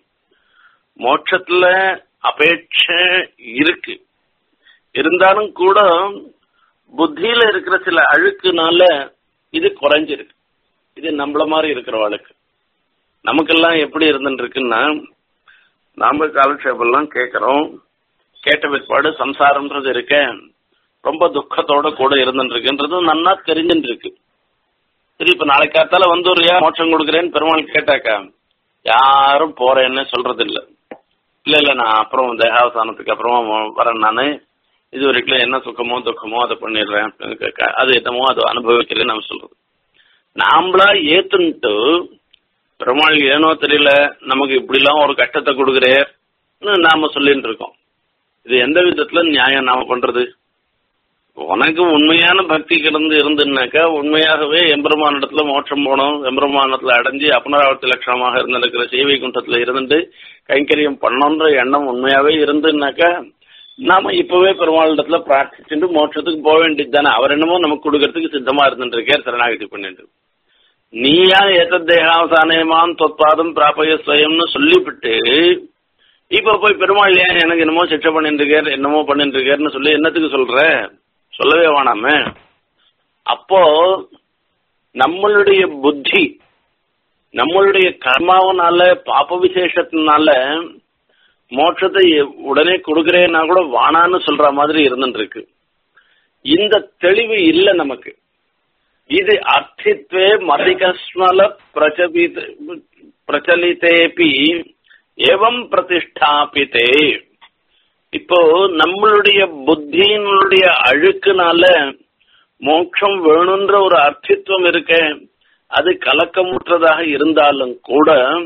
மோட்சத்துல அபேட்ச இருக்கு இருந்தாலும் கூட புத்தியில இருக்கிற சில அழுக்குனால இது குறைஞ்சிருக்கு இது நம்மள மாதிரி இருக்கிறவாளுக்கு நமக்கெல்லாம் எப்படி இருந்துட்டு இருக்குன்னா நாம காலக்ஷேபெல்லாம் கேட்கறோம் கேட்ட பிற்பாடு சம்சாரம்ன்றது இருக்க ரொம்ப துக்கத்தோட கூட இருந்துட்டு இருக்குன்றது நன்னா தெரிஞ்சுட்டு இருக்கு சரி இப்ப நாளைக்கு காத்தால வந்து ஒரு ஏன் மோட்சம் கொடுக்குறேன்னு பெருமாள் கேட்டாக்கா யாரும் போறேன்னு சொல்றது இல்ல இல்ல இல்ல நான் அப்புறம் தேகாவசானத்துக்கு அப்புறமா வரேன் நானு இது வரைக்கும் என்ன சுகமோ துக்கமோ அதை பண்ணிடுறேன் அப்படின்னு கேட்க அது என்னமோ அதை அனுபவிக்கிறேன்னு நம்ம சொல்றது நாமளா ஏத்துன்ட்டு பெருமாள் ஏனோ தெரியல நமக்கு இப்படிலாம் ஒரு கஷ்டத்தை கொடுக்குறேன்னு நாம சொல்லிட்டு இருக்கோம் இது எந்த விதத்துல நியாயம் நாம பண்றது உனக்கு உண்மையான பக்தி கிடந்து இருந்துன்னாக்கா உண்மையாகவே எம்பெருமானிடத்துல மோட்சம் போனோம் எம்பெருமானத்துல அடைஞ்சு அபனராவர்த்தி லட்சணமாக இருந்திருக்கிற சேவை குண்டத்துல இருந்துட்டு கைங்கரியம் பண்ணோன்ற எண்ணம் உண்மையாவே இருந்துன்னாக்கா நாம இப்பவே பெருமாளிடத்துல பிரார்த்திச்சுட்டு மோட்சத்துக்கு போக வேண்டியது தானே அவர் என்னமோ நமக்கு கொடுக்கறதுக்கு சித்தமா இருந்துட்டு இருக்கார் சரணாகதி பண்ணிட்டு நீயா ஏத்த தேகாவசானயமாம் தொத்பாதம் பிராபய ஸ்வயம்னு சொல்லிவிட்டு இப்ப போய் பெருமாள் ஏன் எனக்கு என்னமோ சிக்ஷை பண்ணிட்டு இருக்கார் என்னமோ பண்ணிட்டு இருக்காருன்னு சொல்லி என்னத்துக்கு சொல்ற சொல்லவே வேணாமே அப்போ நம்மளுடைய புத்தி நம்மளுடைய கர்மாவனால பாப விசேஷத்தினால மோட்சத்தை உடனே கொடுக்கறேன்னா கூட வானான்னு சொல்ற மாதிரி இருந்துட்டு இருக்கு இந்த தெளிவு இல்லை நமக்கு இது அர்த்தித்வே மதிகஸ்மல பிரச்சபித பிரச்சலித்தேபி ஏவம் பிரதிஷ்டாபித்தே இப்போ நம்மளுடைய புத்தியினுடைய அழுக்குனால மோட்சம் வேணுன்ற ஒரு அர்த்தித்துவம் இருக்க அது கலக்கமுற்றதாக இருந்தாலும் கூட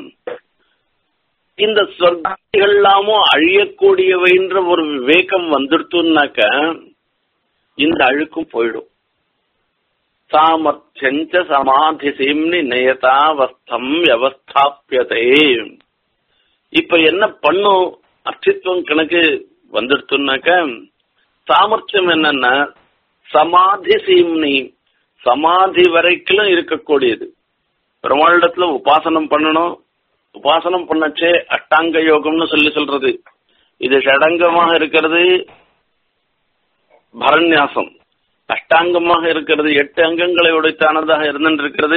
இந்த சொர்க்கங்கள்லாமும் அழியக்கூடியவைன்ற ஒரு விவேகம் வந்துடுத்துனாக்க இந்த அழுக்கும் போயிடும் சாமர்த்தியஞ்ச சமாதி சீம்னி நயதாவஸ்தம் வியவஸ்தாபியதே இப்ப என்ன பண்ணும் அர்த்தித்துவம் கணக்கு வந்துடுத்துனாக்க சாமர்த்தியம் என்னன்னா சமாதி சீம்னி சமாதி வரைக்கும் இருக்கக்கூடியது பெருமாளிடத்துல உபாசனம் பண்ணணும் உபாசனம் பண்ணச்சே அஷ்டாங்க யோகம்னு சொல்லி சொல்றது இது ஷடங்கமாக இருக்கிறது பரநியாசம் அஷ்டாங்கமாக இருக்கிறது எட்டு அங்கங்களை உடைத்தானதாக இருந்திருக்கிறது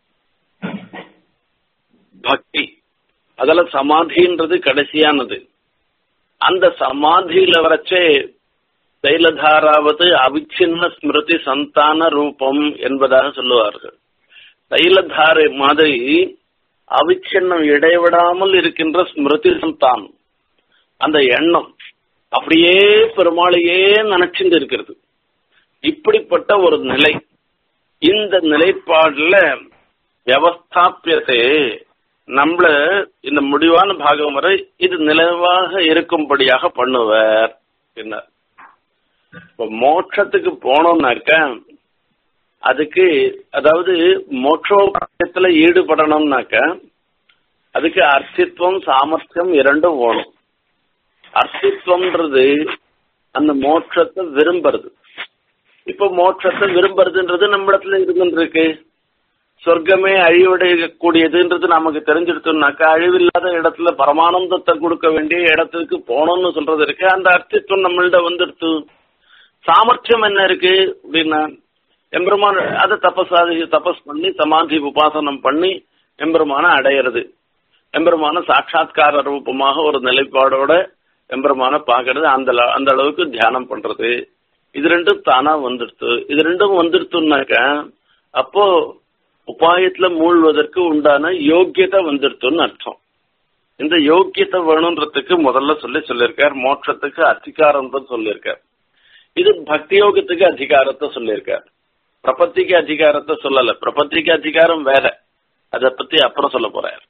பக்தி அதுல சமாதின்றது கடைசியானது அந்த சமாதியில வரச்சே தைலதாராவது அவிச்சின்ன ஸ்மிருதி சந்தான ரூபம் என்பதாக சொல்லுவார்கள் தைலதாரை மாதிரி அவிச்சின்னம் இடைவிடாமல் இருக்கின்ற ஸ்மிருதி தான் அந்த எண்ணம் அப்படியே பெருமாளையே நினைச்சுட்டு இருக்கிறது இப்படிப்பட்ட ஒரு நிலை இந்த நிலைப்பாடுல வியவஸ்தாபியத்தை நம்மள இந்த முடிவான பாகம் வரை இது நிலவாக இருக்கும்படியாக பண்ணுவார் என்ன இப்ப மோட்சத்துக்கு போனோம்னாக்க அதுக்கு அதாவது மோட்சோபாயத்துல ஈடுபடணும்னாக்க அதுக்கு அர்த்தித்வம் சாமர்த்தியம் இரண்டும் வேணும் அர்த்தித்வம்ன்றது அந்த மோட்சத்தை விரும்புறது இப்ப மோட்சத்தை விரும்புறதுன்றது நம்மிடத்துல இருந்துருக்கு சொர்க்கமே அழிவடையக்கூடியதுன்றது நமக்கு தெரிஞ்சிருத்தோம்னாக்கா அழிவில்லாத இடத்துல பரமானந்தத்தை கொடுக்க வேண்டிய இடத்துக்கு போகணும்னு சொல்றது இருக்கு அந்த அர்த்தித்வம் நம்மள்ட வந்துடுத்து சாமர்த்தியம் என்ன இருக்கு அப்படின்னா எம்பெருமான் அதை தபஸாதி தபஸ் பண்ணி சமாதி உபாசனம் பண்ணி எம்பெருமான அடையிறது எம்பெருமான சாட்சாத்கார ரூபமாக ஒரு நிலைப்பாடோட எம்பெருமான பாக்குறது அந்த அள- அந்த அளவுக்கு தியானம் பண்றது இது ரெண்டும் தானா வந்துடுத்து இது ரெண்டும் வந்துடுத்துனாக்க அப்போ உபாயத்துல மூழ்வதற்கு உண்டான யோக்கியதை வந்துடுத்துன்னு அர்த்தம் இந்த யோக்கியத்தை வேணுன்றதுக்கு முதல்ல சொல்லி சொல்லியிருக்கார் மோட்சத்துக்கு அதிகாரம் தான் சொல்லியிருக்கார் இது பக்தி யோகத்துக்கு அதிகாரத்தை சொல்லியிருக்கார் பிரபத்திக்கு அதிகாரத்தை சொல்லல பிரபத்திக்கு அதிகாரம் வேற அத பத்தி அப்புறம் சொல்ல போறார்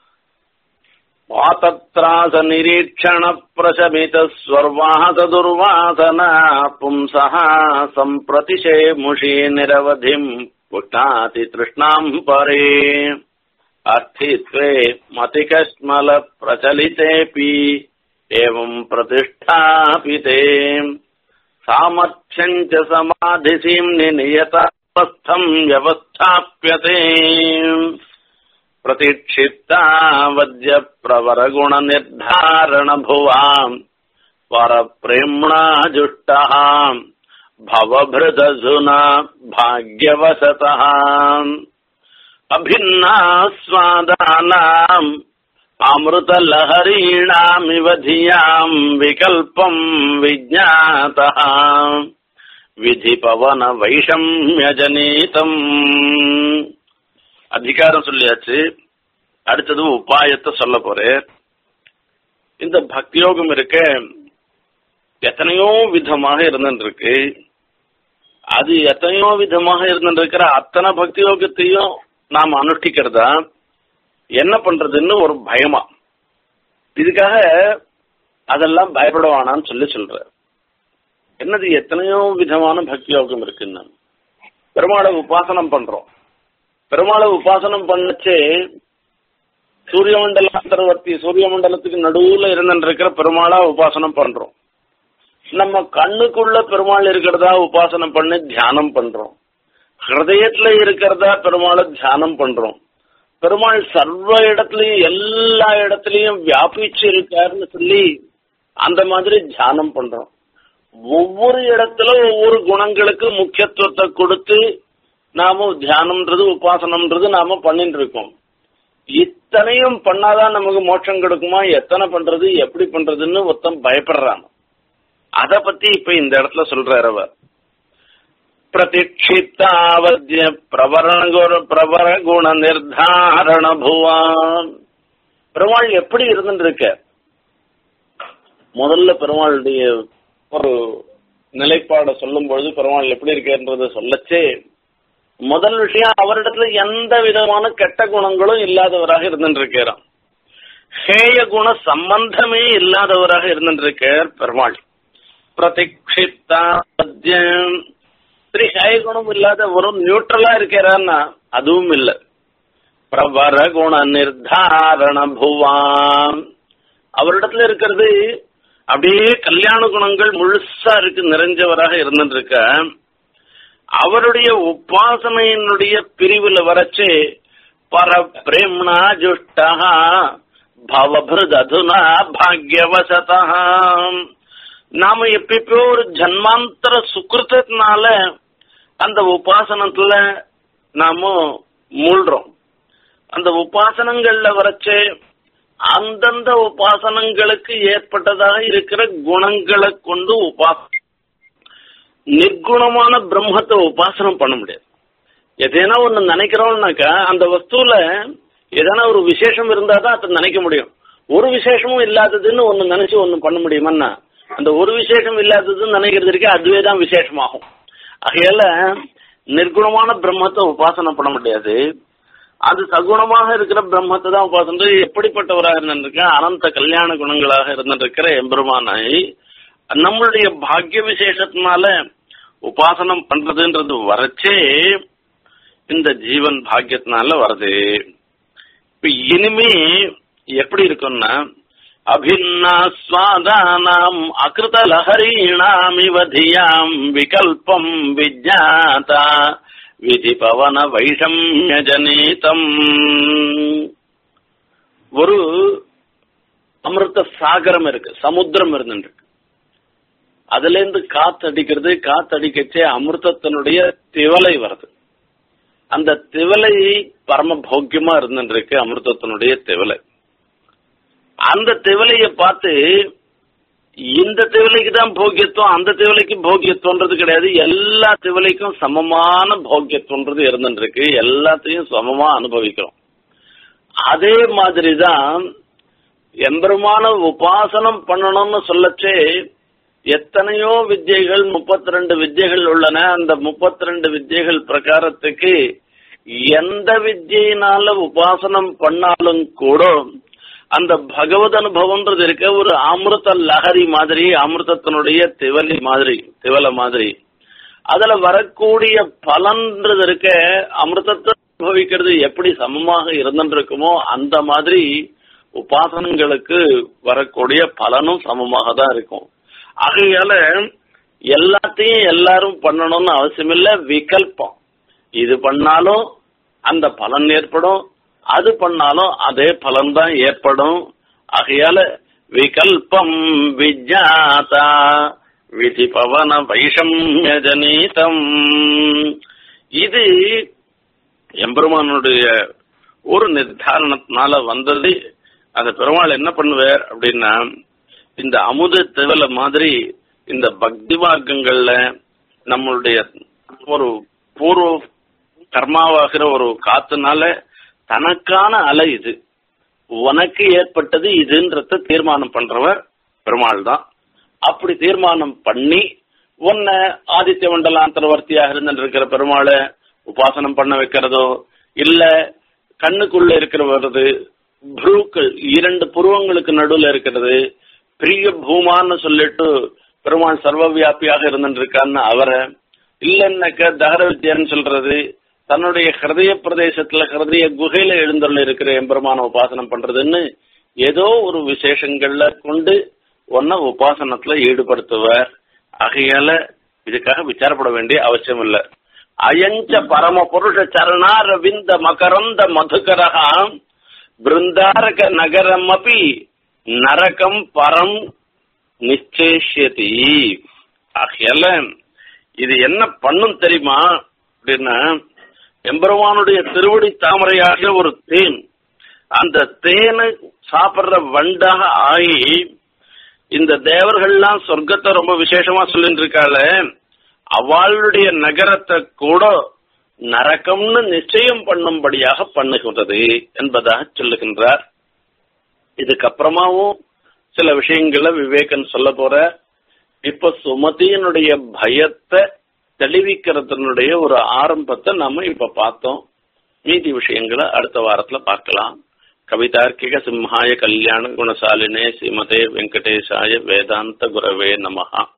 வாதத்ராச நிரீட்சண பிரசமித ஸ்வர்வாச துர்வாசன பும்சः சம்பிரதிஷே முஷி நிரவதிம் புட்டாதி திருஷ்ணாம் பரே அர்த்தித்வே மதிகஸ்மல பிரச்சலிதேபி एवं प्रतिष्ठापिते सामर्थ्यम् च समाधिसीम्नि नियतावस्थम् व्यवस्थाप्यते प्रतिक्षिप्तावद्यप्रवरगुणनिर्धारणभुवाम् परप्रेम्णा जुष्टः भवभृदधुना भाग्यवशतः अभिन्नास्वादानाम् अमृतलहरीणामिव धियाम् विकल्पम् विज्ञातः விதிபவனவைஷம்யஜனீதம் அதிகாரம் சொல்லியாச்சு அடுத்தது உபாயத்தை சொல்ல போறேன் இந்த பக்தியோகம் இருக்க எத்தனையோ விதமாக இருந்துருக்கு அது எத்தனையோ விதமாக இருந்துருக்கிற அத்தனை பக்தி யோகத்தையும் நாம் அனுஷ்டிக்கிறதா என்ன பண்றதுன்னு ஒரு பயமா இதுக்காக அதெல்லாம் பயப்படவானான்னு சொல்லி சொல்ற என்னது எத்தனையோ விதமான பக்தி யோகம் இருக்குன்னு பெருமாளை உபாசனம் பண்றோம் பெருமாளை உபாசனம் பண்ணச்சே சூரிய மண்டல அந்தர்வர்த்தி சூரிய மண்டலத்துக்கு நடுவுல இருந்துருக்கிற பெருமாளா உபாசனம் பண்றோம் நம்ம கண்ணுக்குள்ள பெருமாள் இருக்கிறதா உபாசனம் பண்ணி தியானம் பண்றோம் ஹிருதயத்துல இருக்கிறதா பெருமாளை தியானம் பண்றோம் பெருமாள் சர்வ இடத்துலயும் எல்லா இடத்துலயும் வியாபிச்சு இருக்காருன்னு சொல்லி அந்த மாதிரி தியானம் பண்றோம் ஒவ்வொரு இடத்துல ஒவ்வொரு குணங்களுக்கு முக்கியத்துவத்தை கொடுத்து நாம தியானம்ன்றது உபாசனம்ன்றது நாம பண்ணிட்டு இருக்கோம் இத்தனையும் பண்ணாதான் நமக்கு மோட்சம் கிடைக்குமா எத்தனை பண்றது எப்படி பண்றதுன்னு ஒருத்தன் பயப்படுறான் அத பத்தி இப்ப இந்த இடத்துல சொல்றாரு அவர் பிரதிக்ஷிப்தாவத்ய பிரவரகுண பிரவர குண நிர்தாரண புவான் பெருமாள் எப்படி இருந்துட்டு இருக்க முதல்ல பெருமாளுடைய ஒரு நிலைப்பாட சொல்லும் பொழுது பெருமாள் எப்படி இருக்கன்றத சொல்லச்சே முதல் விஷயம் அவரிடத்துல எந்த விதமான கெட்ட குணங்களும் இல்லாதவராக இருந்துருக்கிறான் ஹேய குண சம்பந்தமே இல்லாதவராக இருந்துருக்கார் பெருமாள் பிரதிக்ஷிப்தாத்யம் சரி ஹேய குணம் இல்லாத ஒரு நியூட்ரலா இருக்கிறான்னா அதுவும் இல்ல பிரபர குண நிர்தாரண புவான் அவரிடத்துல இருக்கிறது அப்படியே கல்யாண குணங்கள் முழுசா இருக்கு நிறைஞ்சவராக இருந்துட்டு இருக்க அவருடைய உபாசனையினுடைய பிரிவுல வரச்சு பர பிரேம்னா ஜுஷ்டா பவபிருத் அதுனா பாக்யவசதா நாம எப்பப்போ ஒரு ஜன்மாந்தர சுக்கிருத்தத்தினால அந்த உபாசனத்துல நாம மூழ்றோம் அந்த உபாசனங்கள்ல வரச்சு அந்தந்த உபாசனங்களுக்கு ஏற்பட்டதாக இருக்கிற குணங்களை கொண்டு உபாசனம் நிர்குணமான பிரம்மத்தை உபாசனம் பண்ண முடியாது எதேனா ஒண்ணு நினைக்கிறோம்னாக்கா அந்த வஸ்துல எதனா ஒரு விசேஷம் இருந்தா தான் அதை நினைக்க முடியும் ஒரு விசேஷமும் இல்லாததுன்னு ஒன்னு நினைச்சு ஒன்னு பண்ண முடியுமான்னா அந்த ஒரு விசேஷம் இல்லாததுன்னு நினைக்கிறது இருக்கே அதுவே தான் விசேஷமாகும் ஆகையால நிர்குணமான பிரம்மத்தை உபாசனை பண்ண முடியாது அது சகுணமாக இருக்கிற பிரம்மத்தை தான் உபாசனை எப்படிப்பட்டவராக இருந்திருக்க அனந்த கல்யாண குணங்களாக இருந்திருக்கிற எம்பெருமானை நம்மளுடைய பாக்கிய விசேஷத்தினால உபாசனம் பண்றதுன்றது வரச்சே இந்த ஜீவன் பாக்கியத்தினால வருது இப்ப இனிமே எப்படி இருக்கும்னா அபின்னா ஸ்வாதானாம் அகிருத லஹரீணாம் இவதியாம் விகல்பம் விஜாதா விதி பவன வைஷம்ய ஜனீதம் ஒரு அமிர்த சாகரம் இருக்கு சமுத்திரம் இருந்துருக்கு அதுல இருந்து காத்து அடிக்கிறது காத்து அடிக்கச்சே அமிர்தத்தினுடைய திவலை வருது அந்த திவலை பரம போக்கியமா இருந்துருக்கு அமிர்தத்தினுடைய திவலை அந்த திவலைய பார்த்து இந்த திவலைக்கு தான் போக்கியத்துவம் அந்த திவலைக்கு போக்கியத்துவன்றது கிடையாது எல்லா திவலைக்கும் சமமான போக்கியத்துவன்றது இருந்துருக்கு எல்லாத்தையும் சமமா அனுபவிக்கிறோம் அதே மாதிரிதான் எம்பெருமான உபாசனம் பண்ணணும்னு சொல்லச்சே எத்தனையோ வித்யைகள் முப்பத்தி ரெண்டு வித்யைகள் உள்ளன அந்த முப்பத்தி ரெண்டு வித்யைகள் பிரகாரத்துக்கு எந்த வித்யினால உபாசனம் பண்ணாலும் கூட அந்த பகவத் அனுபவம்ன்றது இருக்க ஒரு அமிர்த லஹரி மாதிரி அமிர்தத்தினுடைய திவலி மாதிரி திவலை மாதிரி அதுல வரக்கூடிய பலன்றது இருக்க அமிர்தத்தை அனுபவிக்கிறது எப்படி சமமாக இருந்துருக்குமோ அந்த மாதிரி உபாசனங்களுக்கு வரக்கூடிய பலனும் சமமாக தான் இருக்கும் ஆகையால எல்லாத்தையும் எல்லாரும் பண்ணணும்னு அவசியம் இல்ல விகல்பம் இது பண்ணாலும் அந்த பலன் ஏற்படும் அது பண்ணாலும் அதே பலன் தான் ஏற்படும் ஆகையால விகல்பம் விஜாதா விதி பவன வைஷம்ய ஜனீதம் இது எம்பெருமானுடைய ஒரு நிர்தாரணத்தினால வந்தது அந்த பெருமாள் என்ன பண்ணுவார் அப்படின்னா இந்த அமுத திவலை மாதிரி இந்த பக்தி மார்க்கங்கள்ல நம்மளுடைய ஒரு பூர்வ கர்மாவாகிற ஒரு காத்துனால தனக்கான அலை இது உனக்கு ஏற்பட்டது இதுன்றத தீர்மானம் பண்றவர் பெருமாள் தான் அப்படி தீர்மானம் பண்ணி உன்னை ஆதித்ய மண்டலாந்தரவர்த்தியாக இருந்திருக்கிற பெருமாளை உபாசனம் பண்ண வைக்கிறதோ இல்ல கண்ணுக்குள்ள இருக்கிறது புருக்கள் இரண்டு புருவங்களுக்கு நடுவுல இருக்கிறது பிரிய பூமான்னு சொல்லிட்டு பெருமாள் சர்வ வியாபியாக இருந்துருக்கான்னு அவரை இல்லைன்னாக்க தகர வித்யான்னு சொல்றது தன்னுடைய ஹிருதய பிரதேசத்துல ஹிருதய குகையில எழுந்துள்ள இருக்கிற எம்பெருமான உபாசனம் பண்றதுன்னு ஏதோ ஒரு விசேஷங்கள்ல கொண்டு ஒன்ன உபாசனத்துல ஈடுபடுத்துவார் ஆகையால இதுக்காக விசாரப்பட வேண்டிய அவசியம் இல்ல அயஞ்ச பரம புருஷ சரணாரவிந்த மகரந்த மதுகரகா பிருந்தாரக நகரம் அப்படி நரகம் பரம் நிச்சேஷதி ஆகையால இது என்ன பண்ணும் தெரியுமா அப்படின்னா எம்பெருமானுடைய திருவடி தாமரையாக ஒரு தேன் அந்த தேனை சாப்பிடுற வண்டாக ஆகி இந்த தேவர்கள்லாம் சொர்க்கத்தை ரொம்ப விசேஷமா சொல்லிட்டு இருக்காள அவளுடைய நகரத்தை கூட நரகம்னு நிச்சயம் பண்ணும்படியாக பண்ணுகிறது என்பதாக சொல்லுகின்றார் இதுக்கப்புறமாவும் சில விஷயங்களை விவேகன் சொல்ல போற இப்ப சுமதியினுடைய பயத்தை தெளிவிக்கிறதுனுடைய ஒரு ஆரம்பத்தை நம்ம இப்ப பார்த்தோம் மீதி விஷயங்களை அடுத்த வாரத்துல பார்க்கலாம் கவிதார்க்கிக சிம்ஹாய கல்யாண குணசாலினே ஸ்ரீமதே வெங்கடேசாய வேதாந்த குரவே நமஹா